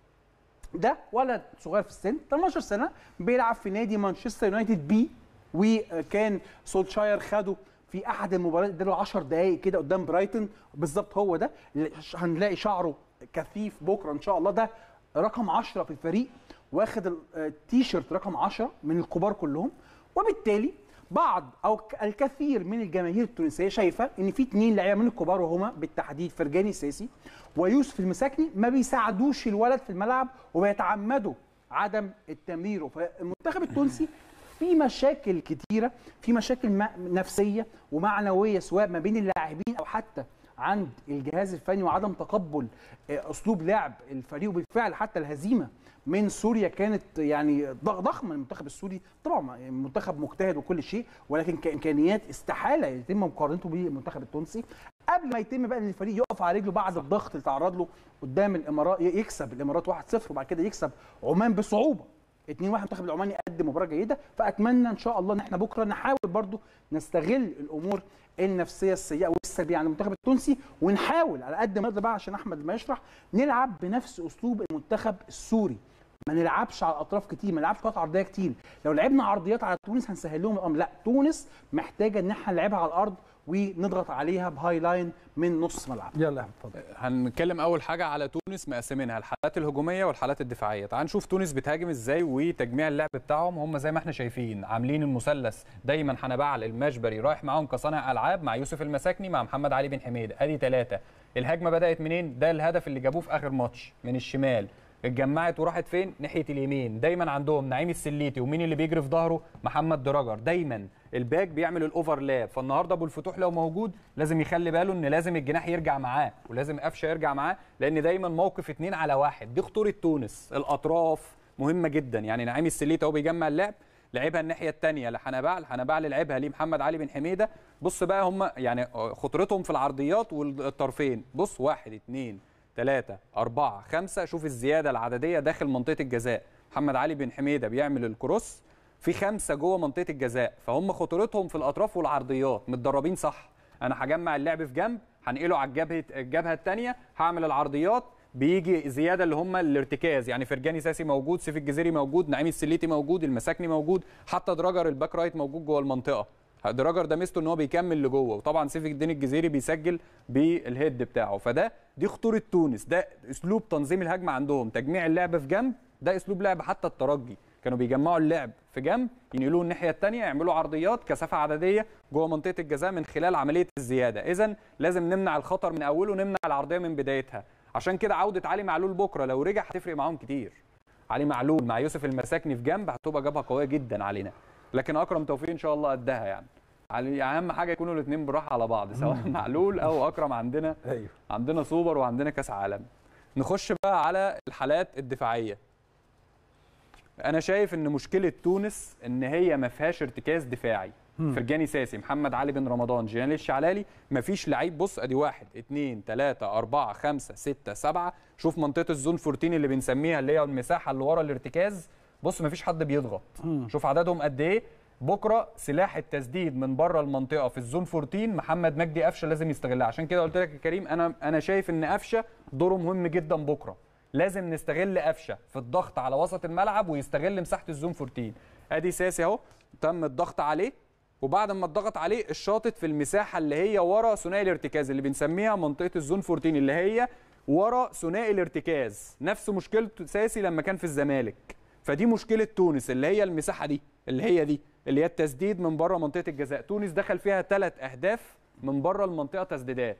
ده ولد صغير في السن 18 سنه بيلعب في نادي مانشستر يونايتد بي وكان سولشاير خده في احد المباريات اداله 10 دقائق كده قدام برايتون بالظبط هو ده اللي هنلاقي شعره كثيف بكره ان شاء الله ده رقم 10 في الفريق واخد ال- التيشيرت رقم 10 من الكبار كلهم وبالتالي بعض او ك- الكثير من الجماهير التونسيه شايفه ان في اثنين لعيبه من الكبار وهما بالتحديد فرجاني الساسي ويوسف المساكني ما بيساعدوش الولد في الملعب وبيتعمدوا عدم التمرير فالمنتخب التونسي في مشاكل كتيره في مشاكل م- نفسيه ومعنويه سواء ما بين اللاعبين او حتى عند الجهاز الفني وعدم تقبل آه، اسلوب لعب الفريق وبالفعل حتى الهزيمه من سوريا كانت يعني ضغ- ضخمه المنتخب السوري طبعا منتخب مجتهد وكل شيء ولكن كامكانيات استحاله يتم مقارنته بالمنتخب التونسي قبل ما يتم بقى ان الفريق يقف على رجله بعد الضغط اللي تعرض له قدام الامارات يكسب الامارات 1-0 وبعد كده يكسب عمان بصعوبه 2-1 المنتخب العماني قدم مباراه جيده فاتمنى ان شاء الله ان احنا بكره نحاول برضو نستغل الامور النفسيه السيئه والسلبيه عن المنتخب التونسي ونحاول على قد ما نقدر بقى عشان احمد ما يشرح نلعب بنفس اسلوب المنتخب السوري ما نلعبش على الاطراف كتير ما نلعبش كرات عرضيه كتير لو لعبنا عرضيات على تونس هنسهل لهم الامر لا تونس محتاجه ان احنا نلعبها على الارض ونضغط عليها بهاي لاين من نص ملعب يلا يا أحمد، اتفضل هنتكلم اول حاجه على تونس مقسمينها الحالات الهجوميه والحالات الدفاعيه تعال نشوف تونس بتهاجم ازاي وتجميع اللعب بتاعهم هم زي ما احنا شايفين عاملين المثلث دايما حنبعل المشبري رايح معاهم كصانع العاب مع يوسف المساكني مع محمد علي بن حميد ادي ثلاثه الهجمه بدات منين ده الهدف اللي جابوه في اخر ماتش من الشمال اتجمعت وراحت فين ناحيه اليمين دايما عندهم نعيم السليتي ومين اللي بيجري في ظهره محمد دراجر دايما الباك بيعمل الاوفرلاب فالنهارده ابو الفتوح لو موجود لازم يخلي باله ان لازم الجناح يرجع معاه ولازم قفشه يرجع معاه لان دايما موقف اتنين على واحد دي خطوره تونس الاطراف مهمه جدا يعني نعيم السليتي اهو بيجمع اللعب لعبها الناحيه الثانيه لحنبعل حنبعل لعبها ليه محمد علي بن حميده بص بقى هم يعني خطورتهم في العرضيات والطرفين بص واحد اتنين ثلاثة أربعة خمسة شوف الزيادة العددية داخل منطقة الجزاء محمد علي بن حميدة بيعمل الكروس في خمسة جوه منطقة الجزاء فهم خطورتهم في الأطراف والعرضيات متدربين صح أنا هجمع اللعب في جنب هنقله على الجبهة الجبهة الثانية هعمل العرضيات بيجي زياده اللي هم الارتكاز يعني فرجاني ساسي موجود سيف الجزيري موجود نعيم السليتي موجود المساكني موجود حتى دراجر الباك رايت موجود جوه المنطقه دراجر ده ميزته ان هو بيكمل لجوه وطبعا سيف الدين الجزيري بيسجل بالهيد بتاعه فده دي خطوره تونس ده اسلوب تنظيم الهجمه عندهم تجميع اللعب في جنب ده اسلوب لعب حتى الترجي كانوا بيجمعوا اللعب في جنب ينقلوه الناحيه الثانيه يعملوا عرضيات كثافه عدديه جوه منطقه الجزاء من خلال عمليه الزياده اذا لازم نمنع الخطر من اوله ونمنع العرضيه من بدايتها عشان كده عوده علي معلول بكره لو رجع هتفرق معاهم كتير علي معلول مع يوسف المساكني في جنب هتبقى جبهه قويه جدا علينا لكن اكرم توفيق ان شاء الله قدها يعني علي اهم حاجه يكونوا الاثنين براحه على بعض سواء معلول او اكرم عندنا ايوه عندنا سوبر وعندنا كاس عالم نخش بقى على الحالات الدفاعيه انا شايف ان مشكله تونس ان هي ما فيهاش ارتكاز دفاعي فرجاني ساسي محمد علي بن رمضان جينال الشعلالي ما فيش لعيب بص ادي واحد اتنين تلاته اربعه خمسه سته سبعه شوف منطقه الزون 14 اللي بنسميها اللي هي المساحه اللي ورا الارتكاز بص ما فيش حد بيضغط شوف عددهم قد ايه بكره سلاح التسديد من بره المنطقه في الزون 14 محمد مجدي قفشه لازم يستغلها عشان كده قلت لك يا كريم انا انا شايف ان قفشه دوره مهم جدا بكره لازم نستغل قفشه في الضغط على وسط الملعب ويستغل مساحه الزون 14 ادي ساسي اهو تم الضغط عليه وبعد ما اتضغط عليه الشاطط في المساحه اللي هي ورا ثنائي الارتكاز اللي بنسميها منطقه الزون 14 اللي هي ورا ثنائي الارتكاز نفس مشكله ساسي لما كان في الزمالك فدي مشكله تونس اللي هي المساحه دي اللي هي دي اللي هي التسديد من بره منطقه الجزاء تونس دخل فيها ثلاث اهداف من بره المنطقه تسديدات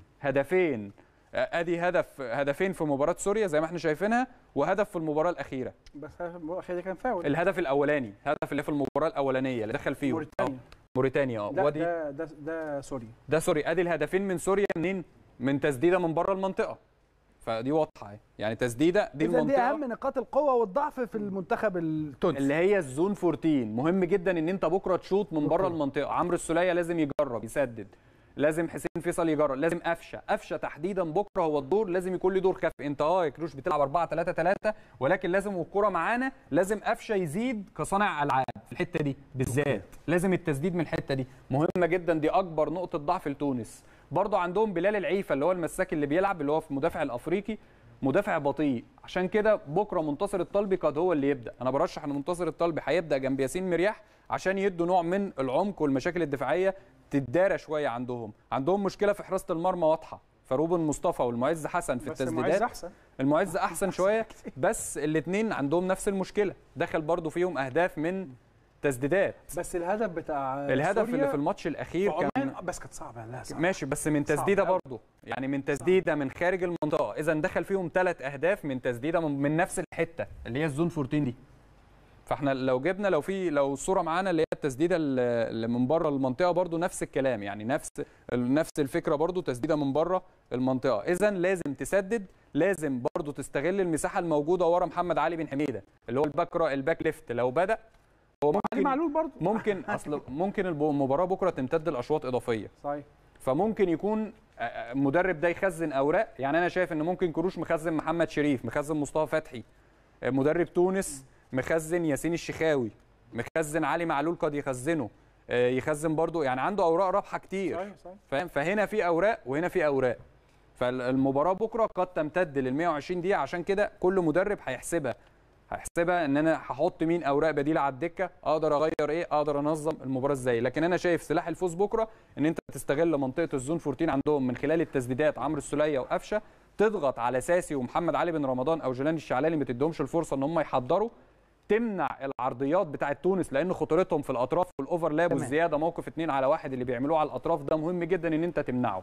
هدفين آه، ادي هدف هدفين في مباراه سوريا زي ما احنا شايفينها وهدف في المباراه الاخيره بس الاخير ده كان فاول الهدف الاولاني الهدف اللي في المباراه الاولانيه اللي دخل فيه موريتانيا موريتانيا اه ده وادي ده ده, ده سوريا ده سوري ادي الهدفين من سوريا منين من تسديده من بره المنطقه فدي واضحه اهي. يعني تسديده دي اذا دي المنطقه اهم نقاط القوه والضعف في المنتخب التونسي اللي هي الزون 14 مهم جدا ان انت بكره تشوط من بره أوكي. المنطقه عمرو السوليه لازم يجرب يسدد لازم حسين فيصل يجرب لازم قفشه قفشه تحديدا بكره هو الدور لازم يكون له دور كافي انت اه يا كروش بتلعب 4 3 3 ولكن لازم والكره معانا لازم قفشه يزيد كصانع العاب في الحته دي بالذات لازم التسديد من الحته دي مهمه جدا دي اكبر نقطه ضعف لتونس برضه عندهم بلال العيفه اللي هو المساك اللي بيلعب اللي هو في المدافع الافريقي مدافع بطيء عشان كده بكره منتصر الطلبي قد هو اللي يبدا انا برشح ان منتصر الطلبي هيبدا جنب ياسين مرياح عشان يدوا نوع من العمق والمشاكل الدفاعيه تتدارى شويه عندهم عندهم مشكله في حراسه المرمى واضحه فروبن مصطفى والمعز حسن في بس المعز التسديدات احسن المعز احسن شويه بس الاثنين عندهم نفس المشكله دخل برضو فيهم اهداف من تسديدات بس الهدف بتاع الهدف سوريا اللي في الماتش في الاخير كان عمان بس كانت صعبه لا صعبة. ماشي بس من صعب تسديده أوي. برضه يعني من تسديده من خارج المنطقه اذا دخل فيهم ثلاث اهداف من تسديده من, من نفس الحته اللي هي الزون 14 دي فاحنا لو جبنا لو في لو الصوره معانا اللي هي التسديده اللي اللي من بره المنطقه برضه نفس الكلام يعني نفس نفس الفكره برضه تسديده من بره المنطقه اذا لازم تسدد لازم برضه تستغل المساحه الموجوده ورا محمد علي بن حميده اللي هو الباك را- الباك ليفت لو بدا هو علي ممكن معلول برضه ممكن اصل ممكن الب- المباراه بكره تمتد لاشواط اضافيه صحيح فممكن يكون آه، آه، المدرب ده يخزن اوراق يعني انا شايف ان ممكن كروش مخزن محمد شريف مخزن مصطفى فتحي آه، مدرب تونس مخزن ياسين الشخاوي مخزن علي معلول قد يخزنه آه، يخزن برضو يعني عنده اوراق رابحه كتير صحيح صحيح فاهم فهنا في اوراق وهنا في اوراق فالمباراه بكره قد تمتد لل 120 دقيقه عشان كده كل مدرب هيحسبها هيحسبها ان انا هحط مين اوراق بديله على الدكه اقدر اغير ايه اقدر انظم المباراه ازاي لكن انا شايف سلاح الفوز بكره ان انت تستغل منطقه الزون 14 عندهم من خلال التسديدات عمرو السوليه وقفشه تضغط على ساسي ومحمد علي بن رمضان او جيلان الشعلاني ما تديهمش الفرصه ان هم يحضروا تمنع العرضيات بتاعه تونس لان خطورتهم في الاطراف والاوفرلاب تمام. والزياده موقف اتنين على واحد اللي بيعملوه على الاطراف ده مهم جدا ان انت تمنعه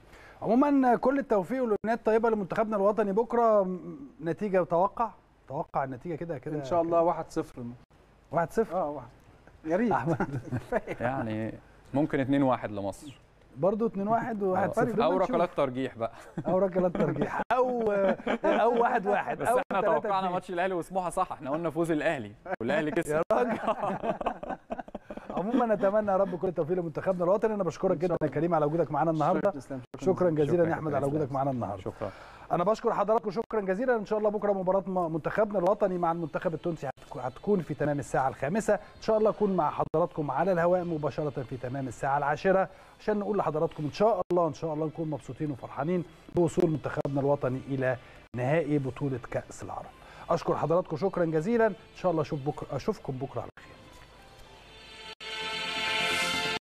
عموما كل التوفيق والامنيات الطيبه لمنتخبنا الوطني بكره م- نتيجه توقع توقع النتيجه كده كده ان شاء الله 1-0 1 0 اه واحد يا ريت احمد يعني ممكن 2 1 لمصر برضه 2 1 و 1 0 او ركلات ترجيح بقى او ركلات ترجيح او او 1 1 بس او احنا 3 توقعنا 2. ماتش الاهلي وسموحه صح احنا قلنا فوز الاهلي والاهلي كسب يا راجل عموما نتمنى يا رب كل التوفيق لمنتخبنا الوطني انا بشكرك جدا يا كريم على وجودك معانا النهارده تسلم. شكرا جزيلا شكراً يا احمد يا على كابتن وجودك معانا النهارده شكرا انا بشكر حضراتكم شكرا جزيلا ان شاء الله بكره مباراه م- منتخبنا الوطني مع المنتخب التونسي هتكو- هتكون في تمام الساعه الخامسه ان شاء الله اكون مع حضراتكم على الهواء مباشره في تمام الساعه العاشره عشان نقول لحضراتكم ان شاء الله ان شاء الله نكون مبسوطين وفرحانين بوصول منتخبنا الوطني الى نهائي بطوله كاس العرب اشكر حضراتكم شكرا جزيلا ان شاء الله اشوف بكره اشوفكم بكره على خير